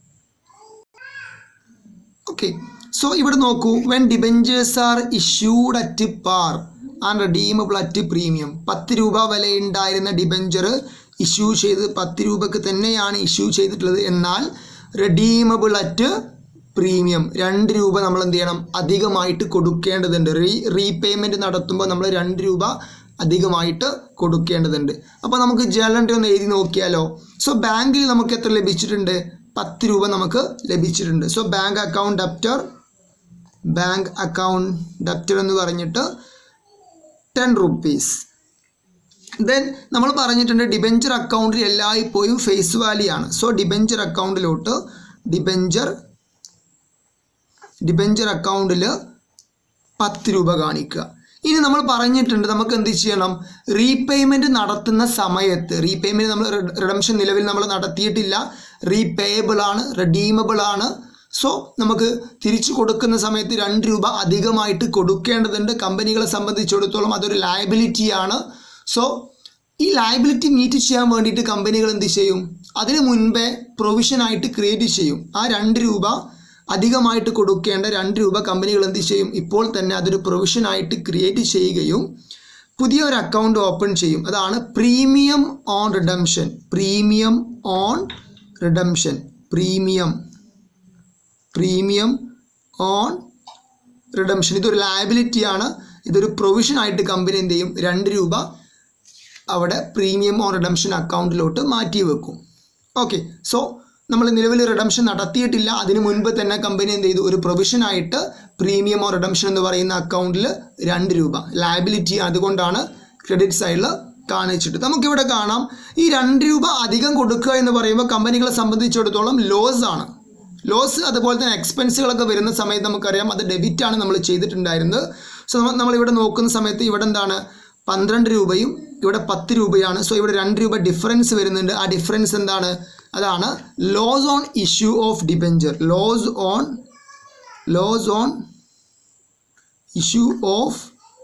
ഓക്കെ സോ ഇവിടെ നോക്കൂ when debentures are issued at par and redeemable at premium പത്ത് രൂപ വിലയുണ്ടായിരുന്ന ഡിബഞ്ചർ ഇഷ്യൂ ചെയ്ത് പത്ത് രൂപക്ക് തന്നെയാണ് ഇഷ്യൂ ചെയ്തിട്ടുള്ളത് എന്നാൽ റെഡീമബിൾ അറ്റ് പ്രീമിയം രണ്ട് രൂപ നമ്മൾ എന്ത് ചെയ്യണം അധികമായിട്ട് കൊടുക്കേണ്ടതുണ്ട് റീ റീപേയ്മെൻറ്റ് നടത്തുമ്പോൾ നമ്മൾ രണ്ട് രൂപ അധികമായിട്ട് കൊടുക്കേണ്ടതുണ്ട് അപ്പോൾ നമുക്ക് ജലണ്ടർ ഒന്ന് എഴുതി നോക്കിയാലോ സോ ബാങ്കിൽ നമുക്ക് എത്ര ലഭിച്ചിട്ടുണ്ട് പത്ത് രൂപ നമുക്ക് ലഭിച്ചിട്ടുണ്ട് so bank account debtor bank account debtor എന്ന് പറഞ്ഞിട്ട് ടെൻ റുപ്പീസ് ദെൻ നമ്മൾ പറഞ്ഞിട്ടുണ്ട് ഡിബഞ്ചർ അക്കൗണ്ടിൽ എല്ലായ്പ്പോഴും ഫേസ് വാല്യൂ ആണ് സോ ഡിബഞ്ചർ അക്കൗണ്ടിലോട്ട് ഡിബഞ്ചർ ഡിബഞ്ചർ അക്കൗണ്ടിൽ പത്ത് രൂപ കാണിക്കുക ഇനി നമ്മൾ പറഞ്ഞിട്ടുണ്ട് നമുക്ക് എന്ത് ചെയ്യണം റീപേയ്മെൻറ്റ് നടത്തുന്ന സമയത്ത് റീപേയ്മെൻറ്റ് നമ്മൾ റിഡംഷൻ നിലവിൽ നമ്മൾ നടത്തിയിട്ടില്ല റീപേയബിൾ ആണ് റെഡീമബിൾ ആണ് സോ നമുക്ക് തിരിച്ചു കൊടുക്കുന്ന സമയത്ത് രണ്ട് രൂപ അധികമായിട്ട് കൊടുക്കേണ്ടതുണ്ട് കമ്പനികളെ സംബന്ധിച്ചിടത്തോളം അതൊരു ലയബിലിറ്റിയാണ് സോ ഈ ലയബിലിറ്റി മീറ്റ് ചെയ്യാൻ വേണ്ടിയിട്ട് കമ്പനികൾ എന്ത് ചെയ്യും അതിന് മുൻപേ പ്രൊവിഷനായിട്ട് ക്രിയേറ്റ് ചെയ്യും ആ രണ്ട് രൂപ അധികമായിട്ട് കൊടുക്കേണ്ട രണ്ട് രൂപ കമ്പനികൾ എന്ത് ചെയ്യും ഇപ്പോൾ തന്നെ അതൊരു പ്രൊവിഷനായിട്ട് ക്രിയേറ്റ് ചെയ്യുകയും പുതിയ ഒരു അക്കൗണ്ട് ഓപ്പൺ ചെയ്യും അതാണ് premium on redemption premium on redemption premium premium on redemption ഇതൊരു ലയബിലിറ്റിയാണ് ഇതൊരു പ്രൊവിഷനായിട്ട് കമ്പനി എന്ത് ചെയ്യും രണ്ട് രൂപ അവിടെ പ്രീമിയം ഓൺ റിഡംഷൻ അക്കൗണ്ടിലോട്ട് മാറ്റി വെക്കും ഓക്കെ സോ നമ്മൾ നിലവിൽ റിഡംഷൻ നടത്തിയിട്ടില്ല അതിന് മുൻപ് തന്നെ കമ്പനി എന്ത് ചെയ്തു ഒരു പ്രൊവിഷനായിട്ട് പ്രീമിയം ഓർ റിഡംഷൻ എന്ന് പറയുന്ന അക്കൗണ്ടിൽ രണ്ട് രൂപ ലയബിലിറ്റി അതുകൊണ്ടാണ് ക്രെഡിറ്റ് സൈഡിൽ കാണിച്ചിട്ട് നമുക്കിവിടെ കാണാം ഈ രണ്ട് രൂപ അധികം കൊടുക്കുക എന്ന് പറയുമ്പോൾ കമ്പനികളെ സംബന്ധിച്ചിടത്തോളം ലോസ് ആണ് ലോസ് അതുപോലെ തന്നെ എക്സ്പെൻസുകളൊക്കെ വരുന്ന സമയത്ത് നമുക്കറിയാം അത് ഡെബിറ്റ് ആണ് നമ്മൾ ചെയ്തിട്ടുണ്ടായിരുന്നത് സോ നമ്മൾ നമ്മളിവിടെ നോക്കുന്ന സമയത്ത് ഇവിടെ എന്താണ് പന്ത്രണ്ട് രൂപയും ഇവിടെ പത്ത് രൂപയാണ് സോ ഇവിടെ രണ്ട് രൂപ ഡിഫറൻസ് വരുന്നുണ്ട് ആ ഡിഫറൻസ് എന്താണ് അതാണ് loss on issue of debenture loss on loss on issue of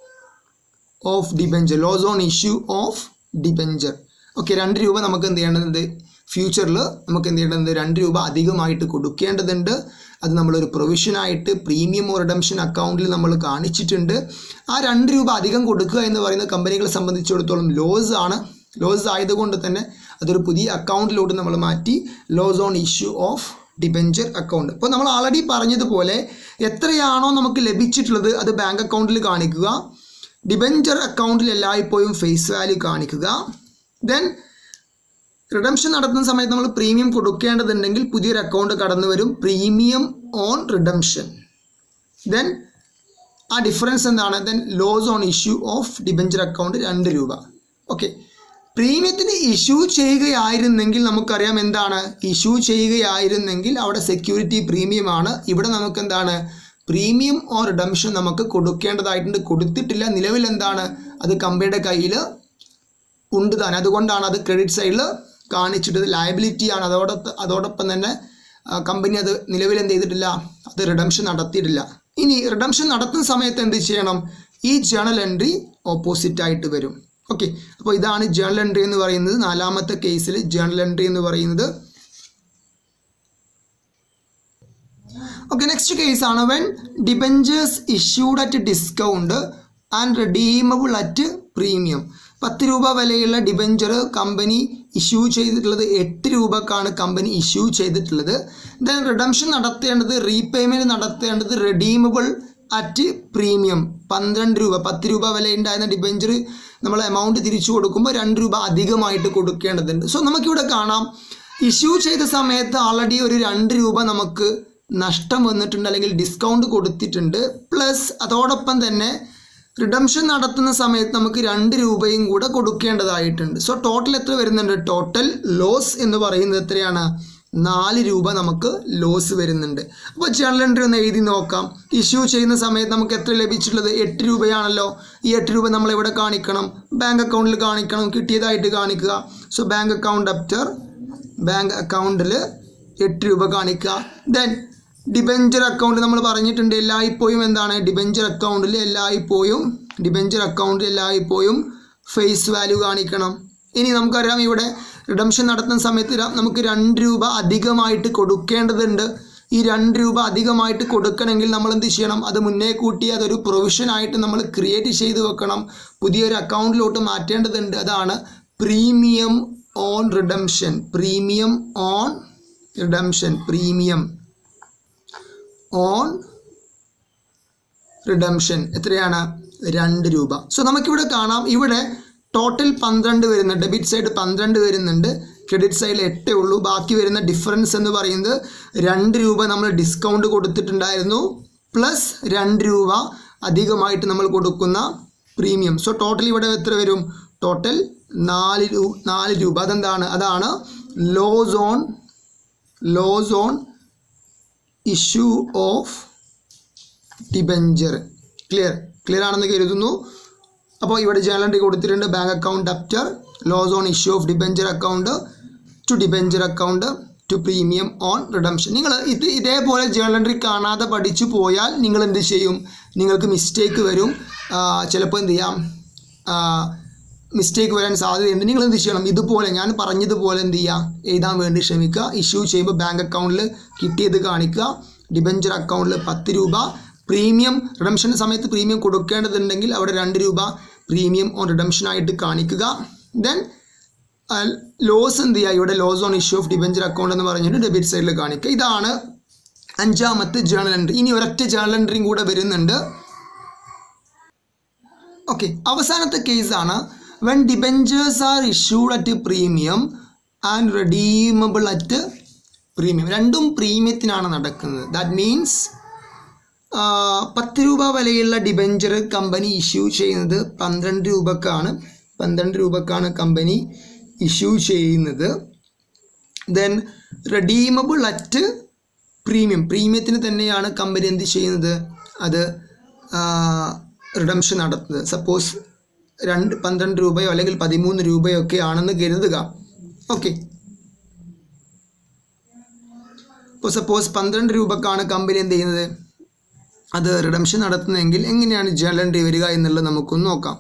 of debenture loss on issue of debenture okay രണ്ട് രൂപ നമുക്ക് എന്ത് ചെയ്യേണ്ടതുണ്ട് ഫ്യൂച്ചറിൽ നമുക്ക് എന്ത് ചെയ്യേണ്ടതുണ്ട് രണ്ട് രൂപ അധികമായിട്ട് കൊടുക്കേണ്ടതുണ്ട് അത് നമ്മളൊരു പ്രൊവിഷനായിട്ട് പ്രീമിയം റിഡംഷൻ അക്കൗണ്ടിൽ നമ്മൾ കാണിച്ചിട്ടുണ്ട് ആ രണ്ട് രൂപ അധികം കൊടുക്കുക എന്ന് പറയുന്ന കമ്പനികളെ സംബന്ധിച്ചിടത്തോളം ലോസ് ആണ് ലോസ് ആയതുകൊണ്ട് തന്നെ അതൊരു പുതിയ അക്കൗണ്ടിലോട്ട് നമ്മൾ മാറ്റി loss on issue of debenture account ഇപ്പോൾ നമ്മൾ ആൾറെഡി പറഞ്ഞതുപോലെ എത്രയാണോ നമുക്ക് ലഭിച്ചിട്ടുള്ളത് അത് ബാങ്ക് അക്കൗണ്ടിൽ കാണിക്കുക ഡിബെഞ്ചർ അക്കൗണ്ടിൽ എല്ലായ്പ്പോഴും ഫേസ് വാല്യൂ കാണിക്കുക ദെൻ റിഡംഷൻ നടത്തുന്ന സമയത്ത് നമ്മൾ പ്രീമിയം കൊടുക്കേണ്ടതുണ്ടെങ്കിൽ പുതിയൊരു അക്കൗണ്ട് കടന്നു വരും പ്രീമിയം ഓൺ റിഡംഷൻ ദെൻ ആ ഡിഫറൻസ് എന്താണ് then loss on issue of debenture account രണ്ട് രൂപ ഓക്കെ പ്രീമിയത്തിന് ഇഷ്യൂ ചെയ്യുകയായിരുന്നെങ്കിൽ നമുക്കറിയാം എന്താണ് ഇഷ്യൂ ചെയ്യുകയായിരുന്നെങ്കിൽ അവിടെ സെക്യൂരിറ്റി പ്രീമിയം ആണ് ഇവിടെ നമുക്ക് എന്താണ് പ്രീമിയം ഓർ റിഡംഷൻ നമുക്ക് കൊടുക്കേണ്ടതായിട്ടുണ്ട് കൊടുത്തിട്ടില്ല നിലവിൽ എന്താണ് അത് കമ്പനിയുടെ കയ്യിൽ ഉണ്ട് താൻ അതുകൊണ്ടാണ് അത് ക്രെഡിറ്റ് സൈഡിൽ കാണിച്ചിട്ടത് ലയബിലിറ്റി ആണ് അതോടൊപ്പം അതോടൊപ്പം തന്നെ കമ്പനി അത് നിലവിൽ എന്ത് ചെയ്തിട്ടില്ല അത് റിഡംഷൻ നടത്തിയിട്ടില്ല ഇനി റിഡംഷൻ നടത്തുന്ന സമയത്ത് എന്ത് ചെയ്യണം ഈ ജേണൽ എൻട്രി ഓപ്പോസിറ്റ് ആയിട്ട് വരും ഓക്കെ അപ്പോൾ ഇതാണ് ജേണൽ എൻട്രി എന്ന് പറയുന്നത് നാലാമത്തെ കേസിൽ ജേണൽ എൻട്രി എന്ന് പറയുന്നത് ഓക്കെ നെക്സ്റ്റ് കേസ് ആണ് when debentures issued at discount and redeemable at premium പത്ത് രൂപ വിലയുള്ള ഡിബഞ്ചർ കമ്പനി ഇഷ്യൂ ചെയ്തിട്ടുള്ളത് എട്ട് രൂപക്കാണ് കമ്പനി ഇഷ്യൂ ചെയ്തിട്ടുള്ളത് ദെൻ റിഡംഷൻ നടത്തേണ്ടത് റീപേയ്മെൻറ്റ് നടത്തേണ്ടത് റെഡീമബിൾ അറ്റ് പ്രീമിയം പന്ത്രണ്ട് രൂപ പത്ത് രൂപ വിലയുണ്ടായിരുന്ന ഡിബഞ്ചർ നമ്മൾ എമൗണ്ട് തിരിച്ചു കൊടുക്കുമ്പോൾ രണ്ട് രൂപ അധികമായിട്ട് കൊടുക്കേണ്ടതുണ്ട് സോ നമുക്കിവിടെ കാണാം ഇഷ്യൂ ചെയ്ത സമയത്ത് ആൾറെഡി ഒരു രണ്ട് രൂപ നമുക്ക് നഷ്ടം വന്നിട്ടുണ്ട് അല്ലെങ്കിൽ ഡിസ്കൗണ്ട് കൊടുത്തിട്ടുണ്ട് പ്ലസ് അതോടൊപ്പം തന്നെ റിഡംഷൻ നടത്തുന്ന സമയത്ത് നമുക്ക് രണ്ട് രൂപയും കൂടെ കൊടുക്കേണ്ടതായിട്ടുണ്ട് സോ ടോട്ടൽ എത്ര വരുന്നുണ്ട് ടോട്ടൽ ലോസ് എന്ന് പറയുന്നത് എത്രയാണ് നാല് രൂപ നമുക്ക് ലോസ് വരുന്നുണ്ട് അപ്പോൾ ജേണൽ എൻട്രി ഒന്ന് എഴുതി നോക്കാം ഇഷ്യൂ ചെയ്യുന്ന സമയത്ത് നമുക്ക് എത്ര ലഭിച്ചിട്ടുള്ളത് എട്ട് രൂപയാണല്ലോ ഈ എട്ട് രൂപ നമ്മൾ ഇവിടെ കാണിക്കണം ബാങ്ക് അക്കൗണ്ടിൽ കാണിക്കണം കിട്ടിയതായിട്ട് കാണിക്കുക so bank account debtor bank അക്കൗണ്ടിൽ എട്ട് രൂപ കാണിക്കുക ദെൻ ഡിബഞ്ചർ അക്കൗണ്ട് നമ്മൾ പറഞ്ഞിട്ടുണ്ട് എല്ലായ്പ്പോഴും എന്താണ് ഡിബഞ്ചർ അക്കൗണ്ടിൽ എല്ലായ്പ്പോഴും ഡിബഞ്ചർ അക്കൗണ്ടിൽ എല്ലായ്പ്പോഴും ഫേസ് വാല്യൂ കാണിക്കണം ഇനി നമുക്കറിയാം ഇവിടെ റിഡംഷൻ നടത്തുന്ന സമയത്ത് ര- നമുക്ക് രണ്ട് രൂപ അധികമായിട്ട് കൊടുക്കേണ്ടതുണ്ട് ഈ രണ്ട് രൂപ അധികമായിട്ട് കൊടുക്കണമെങ്കിൽ നമ്മൾ എന്ത് ചെയ്യണം അത് മുന്നേ കൂട്ടി അതൊരു പ്രൊവിഷനായിട്ട് നമ്മൾ ക്രിയേറ്റ് ചെയ്ത് വെക്കണം പുതിയൊരു അക്കൗണ്ടിലോട്ട് മാറ്റേണ്ടതുണ്ട് അതാണ് premium on redemption premium on redemption premium on redemption എത്രയാണ് രണ്ട് രൂപ സോ നമുക്കിവിടെ കാണാം ഇവിടെ ടോട്ടൽ പന്ത്രണ്ട് വരുന്നുണ്ട് ഡെബിറ്റ് സൈഡ് പന്ത്രണ്ട് വരുന്നുണ്ട് ക്രെഡിറ്റ് സൈഡിൽ എട്ടേ ഉള്ളൂ ബാക്കി വരുന്ന ഡിഫറൻസ് എന്ന് പറയുന്നത് രണ്ട് രൂപ നമ്മൾ ഡിസ്കൗണ്ട് കൊടുത്തിട്ടുണ്ടായിരുന്നു പ്ലസ് രണ്ട് രൂപ അധികമായിട്ട് നമ്മൾ കൊടുക്കുന്ന പ്രീമിയം സോ ടോട്ടൽ ഇവിടെ എത്ര വരും ടോട്ടൽ നാല് രൂ നാല് രൂപ അതെന്താണ് അതാണ് loss on loss on issue of debenture clear clear ആണെന്ന് കരുതുന്നു അപ്പോൾ ഇവിടെ ജേണൽ എൻട്രി കൊടുത്തിട്ടുണ്ട് bank account debtor loss on issue of debenture account to debenture account to premium on redemption നിങ്ങൾ ഇത് ഇതേപോലെ ജേണൽ എൻട്രി കാണാതെ പഠിച്ചു പോയാൽ നിങ്ങൾ എന്ത് ചെയ്യും നിങ്ങൾക്ക് മിസ്റ്റേക്ക് വരും ചിലപ്പോൾ എന്ത് ചെയ്യാം മിസ്റ്റേക്ക് വരാൻ സാധ്യതയുണ്ട് നിങ്ങൾ എന്ത് ചെയ്യണം ഇതുപോലെ ഞാൻ പറഞ്ഞതുപോലെ എന്ത് ചെയ്യുക എഴുതാൻ വേണ്ടി ശ്രമിക്കുക ഇഷ്യൂ ചെയ്യുമ്പോൾ ബാങ്ക് അക്കൗണ്ടിൽ കിട്ടിയത് കാണിക്കുക ഡിബഞ്ചർ അക്കൗണ്ടിൽ പത്ത് രൂപ പ്രീമിയം റിഡംഷൻ സമയത്ത് പ്രീമിയം കൊടുക്കേണ്ടതുണ്ടെങ്കിൽ അവിടെ രണ്ട് രൂപ പ്രീമിയം ഓൺ റിഡംഷൻ ആയിട്ട് കാണിക്കുക ദെൻ ലോസ് എന്ത് ചെയ്യുക ഇവിടെ loss on issue of debenture account എന്ന് പറഞ്ഞിട്ട് ഡെബിറ്റ് സൈഡിൽ കാണിക്കുക ഇതാണ് അഞ്ചാമത്തെ ജേണൽ എൻട്രി ഇനി ഒരൊറ്റ ജേണൽ എൻട്രിയും കൂടെ വരുന്നുണ്ട് ഓക്കെ അവസാനത്തെ കേസാണ് when debentures are issued at premium and redeemable at premium രണ്ടും പ്രീമിയത്തിനാണ് നടക്കുന്നത് ദാറ്റ് മീൻസ് പത്ത് രൂപ വിലയുള്ള ഡിബഞ്ചർ കമ്പനി ഇഷ്യൂ ചെയ്യുന്നത് പന്ത്രണ്ട് രൂപക്കാണ് പന്ത്രണ്ട് രൂപക്കാണ് കമ്പനി ഇഷ്യൂ ചെയ്യുന്നത് ദെൻ റെഡീമബിൾ അറ്റ് പ്രീമിയം പ്രീമിയത്തിന് തന്നെയാണ് കമ്പനി എന്ത് ചെയ്യുന്നത് അത് റിഡംഷൻ നടത്തുന്നത് സപ്പോസ് രണ്ട് പന്ത്രണ്ട് രൂപയോ അല്ലെങ്കിൽ പതിമൂന്ന് രൂപയോ ഒക്കെ ആണെന്ന് കരുതുക ഓക്കെ ഇപ്പോൾ സപ്പോസ് പന്ത്രണ്ട് രൂപക്കാണ് കമ്പനി എന്ത് ചെയ്യുന്നത് അത് റിഡംഷൻ നടത്തുന്നതെങ്കിൽ എങ്ങനെയാണ് ജേണൽ എൻട്രി വരിക എന്നുള്ളത് നമുക്കൊന്ന് നോക്കാം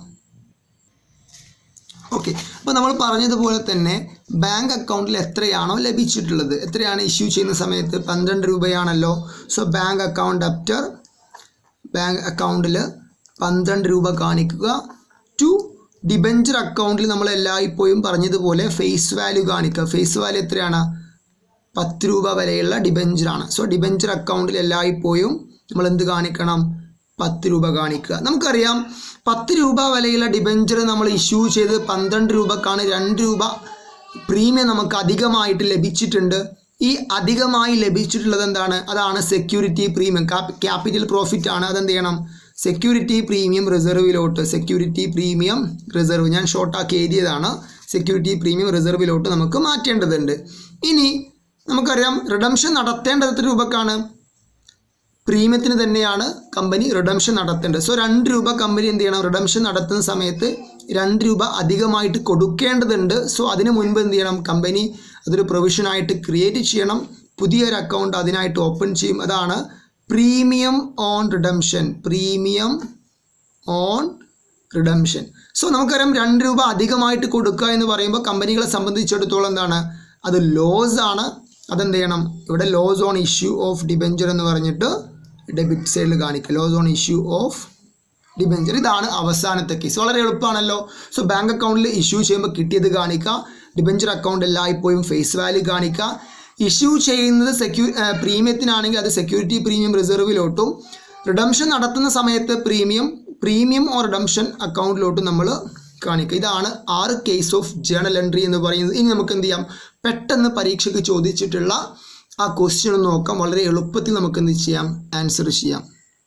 ഓക്കെ അപ്പോൾ നമ്മൾ പറഞ്ഞതുപോലെ തന്നെ ബാങ്ക് അക്കൗണ്ടിൽ എത്രയാണോ ലഭിച്ചിട്ടുള്ളത് എത്രയാണ് ഇഷ്യൂ ചെയ്യുന്ന സമയത്ത് പന്ത്രണ്ട് രൂപയാണല്ലോ so bank account debtor bank അക്കൗണ്ടിൽ പന്ത്രണ്ട് രൂപ കാണിക്കുക ടു ഡിബഞ്ചർ അക്കൗണ്ടിൽ നമ്മൾ എല്ലായ്പ്പോഴും പറഞ്ഞതുപോലെ ഫേസ് വാല്യൂ കാണിക്കുക ഫേസ് വാല്യൂ എത്രയാണ് പത്ത് രൂപ വരെയുള്ള ഡിബഞ്ചറാണ് സോ ഡിബഞ്ചർ അക്കൗണ്ടിൽ എല്ലായ്പ്പോഴും നമ്മൾ എന്ത് കാണിക്കണം പത്ത് രൂപ കാണിക്കുക നമുക്കറിയാം പത്ത് രൂപ വിലയുള്ള ഡിബഞ്ചർ നമ്മൾ ഇഷ്യൂ ചെയ്ത് പന്ത്രണ്ട് രൂപക്കാണ് രണ്ട് രൂപ പ്രീമിയം നമുക്ക് അധികമായിട്ട് ലഭിച്ചിട്ടുണ്ട് ഈ അധികമായി ലഭിച്ചിട്ടുള്ളത് എന്താണ് അതാണ് സെക്യൂരിറ്റി പ്രീമിയം ക്യാപിറ്റൽ പ്രോഫിറ്റ് ആണ് അതെന്ത് ചെയ്യണം സെക്യൂരിറ്റി പ്രീമിയം റിസർവിലോട്ട് സെക്യൂരിറ്റി പ്രീമിയം റിസർവ് ഞാൻ ഷോർട്ടാക്കി എഴുതിയതാണ് സെക്യൂരിറ്റി പ്രീമിയം റിസർവിലോട്ട് നമുക്ക് മാറ്റേണ്ടതുണ്ട് ഇനി നമുക്കറിയാം റിഡംഷൻ നടത്തേണ്ടത് എത്ര രൂപക്കാണ് പ്രീമിയത്തിന് തന്നെയാണ് കമ്പനി റിഡംഷൻ നടത്തേണ്ടത് സോ രണ്ട് രൂപ കമ്പനി എന്ത് ചെയ്യണം റിഡംഷൻ നടത്തുന്ന സമയത്ത് രണ്ട് രൂപ അധികമായിട്ട് കൊടുക്കേണ്ടതുണ്ട് സോ അതിന് മുൻപ് എന്ത് ചെയ്യണം കമ്പനി അതൊരു പ്രൊവിഷനായിട്ട് ക്രിയേറ്റ് ചെയ്യണം പുതിയൊരു അക്കൗണ്ട് അതിനായിട്ട് ഓപ്പൺ ചെയ്യും അതാണ് premium on redemption premium on redemption so നമുക്കറിയാം രണ്ട് രൂപ അധികമായിട്ട് കൊടുക്കുക എന്ന് പറയുമ്പോൾ കമ്പനികളെ സംബന്ധിച്ചിടത്തോളം എന്താണ് അത് ലോസ് ആണ് അതെന്ത് ചെയ്യണം ഇവിടെ loss on issue of debenture എന്ന് പറഞ്ഞിട്ട് ഡെബിറ്റ് സൈഡിൽ കാണിക്കുക loss on issue of debenture ഇതാണ് അവസാനത്തെ കേസ് വളരെ എളുപ്പമാണല്ലോ സോ ബാങ്ക് അക്കൗണ്ടിൽ ഇഷ്യൂ ചെയ്യുമ്പോൾ കിട്ടിയത് കാണിക്കുക ഡിബെഞ്ചർ അക്കൗണ്ട് എല്ലായ്പ്പോഴും ഫേസ് വാല്യൂ കാണിക്കുക ഇഷ്യൂ ചെയ്യുന്നത് സെക്യൂ പ്രീമിയത്തിനാണെങ്കിൽ അത് സെക്യൂരിറ്റി പ്രീമിയം റിസർവിലോട്ടും റിഡംഷൻ നടത്തുന്ന സമയത്ത് പ്രീമിയം പ്രീമിയം ഓർ റിഡംഷൻ അക്കൗണ്ടിലോട്ടും നമ്മൾ കാണിക്കുക ഇതാണ് ആറ് കേസ് ഓഫ് ജേണൽ എൻട്രി എന്ന് പറയുന്നത് ഇനി നമുക്ക് എന്ത് ചെയ്യാം പെട്ടെന്ന് പരീക്ഷയ്ക്ക് ചോദിച്ചിട്ടുള്ള ആ ക്വസ്റ്റ്യൻ ഒന്ന് നോക്കാം വളരെ എളുപ്പത്തിൽ നമുക്ക് എന്ത് ചെയ്യാം ആൻസർ ചെയ്യാം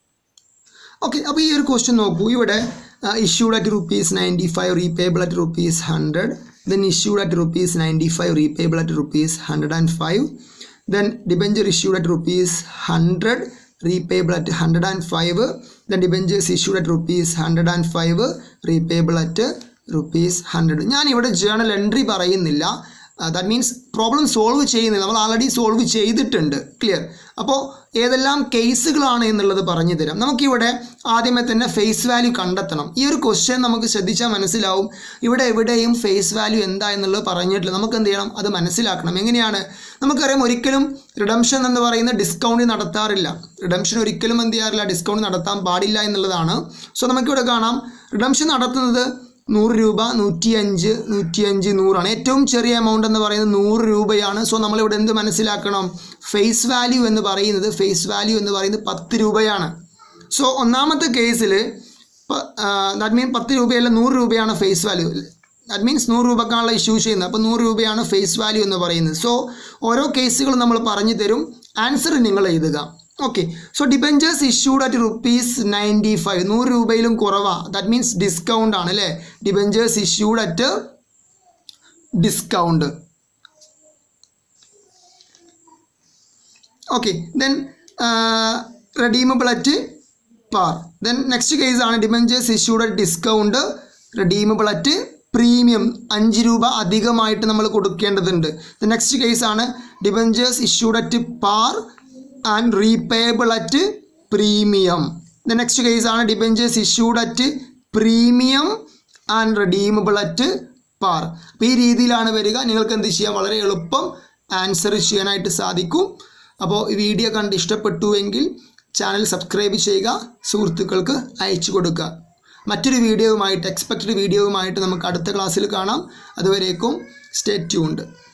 ഓക്കെ അപ്പോൾ ഈ ഒരു ക്വസ്റ്റ്യൻ നോക്കൂ ഇവിടെ issued at rupees ninety five repayable at rupees hundred then issued at rupees ninety five repayable at rupees hundred and five then debenture issued at rupees hundred repayable at hundred and five then debentures issued at rupees hundred and five repayable at rupees hundred ഞാൻ ഇവിടെ journal entry പറയുന്നില്ല that means problem solve ചെയ്യുന്നില്ല നമ്മൾ already solve ചെയ്തിട്ടുണ്ട് clear അപ്പോൾ ഏതെല്ലാം കേസുകളാണ് എന്നുള്ളത് പറഞ്ഞു തരാം നമുക്കിവിടെ ആദ്യമേ തന്നെ ഫേസ് വാല്യൂ കണ്ടെത്തണം ഈ ഒരു ക്വസ്റ്റ്യൻ നമുക്ക് ശ്രദ്ധിച്ചാൽ മനസ്സിലാവും ഇവിടെ എവിടെയും ഫേസ് വാല്യൂ എന്താ എന്നുള്ളത് പറഞ്ഞിട്ടില്ല നമുക്ക് എന്ത് ചെയ്യണം അത് മനസ്സിലാക്കണം എങ്ങനെയാണ് നമുക്കറിയാം ഒരിക്കലും റിഡംഷൻ എന്ന് പറയുന്ന ഡിസ്കൗണ്ട് നടത്താറില്ല റിഡംഷൻ ഒരിക്കലും എന്ത് ചെയ്യാറില്ല ഡിസ്കൗണ്ട് നടത്താൻ പാടില്ല എന്നുള്ളതാണ് സോ നമുക്കിവിടെ കാണാം റിഡംഷൻ നടത്തുന്നത് നൂറ് രൂപ നൂറ്റിയഞ്ച് നൂറ്റിയഞ്ച് നൂറാണ് ഏറ്റവും ചെറിയ എമൗണ്ട് എന്ന് പറയുന്നത് നൂറ് രൂപയാണ് സോ നമ്മളിവിടെ എന്ത് മനസ്സിലാക്കണം ഫേസ് വാല്യൂ എന്ന് പറയുന്നത് ഫേസ് വാല്യൂ എന്ന് പറയുന്നത് പത്ത് രൂപയാണ് സോ ഒന്നാമത്തെ കേസിൽ ദാറ്റ് മീൻ പത്ത് രൂപയല്ല നൂറ് രൂപയാണ് ഫേസ് വാല്യൂ ദാറ്റ് മീൻസ് നൂറ് രൂപക്കാണുള്ള ഇഷ്യൂ ചെയ്യുന്നത് അപ്പോൾ നൂറ് രൂപയാണ് ഫേസ് വാല്യൂ എന്ന് പറയുന്നത് സോ ഓരോ കേസുകളും നമ്മൾ പറഞ്ഞു തരും ആൻസർ നിങ്ങൾ എഴുതുക okay so debentures issued at rupees ninety five നൂറ് രൂപയിലും കുറവാ ദാറ്റ് മീൻസ് ഡിസ്കൗണ്ട് ആണ് അല്ലേ debentures issued at discount okay then redeemable at par then next case ആണ് debentures issued at discount redeemable at premium അഞ്ച് രൂപ അധികമായിട്ട് നമ്മൾ കൊടുക്കേണ്ടതുണ്ട് ദ നെക്സ്റ്റ് കേസ് ആണ് debentures issued at par and repayable at premium the next case ആണ് debentures issued at premium and redeemable at par അപ്പോൾ ഈ രീതിയിലാണ് വരിക നിങ്ങൾക്ക് എന്ത് ചെയ്യാം വളരെ എളുപ്പം ആൻസർ ചെയ്യാനായിട്ട് സാധിക്കും അപ്പോൾ ഈ വീഡിയോ കണ്ട് ഇഷ്ടപ്പെട്ടുവെങ്കിൽ ചാനൽ സബ്സ്ക്രൈബ് ചെയ്യുക സുഹൃത്തുക്കൾക്ക് അയച്ചു കൊടുക്കുക മറ്റൊരു വീഡിയോവുമായിട്ട് എക്സ്പെക്റ്റഡ് വീഡിയോവുമായിട്ട് നമുക്ക് അടുത്ത ക്ലാസ്സിൽ കാണാം അതുവരേക്കും സ്റ്റേ ട്യൂൺഡ്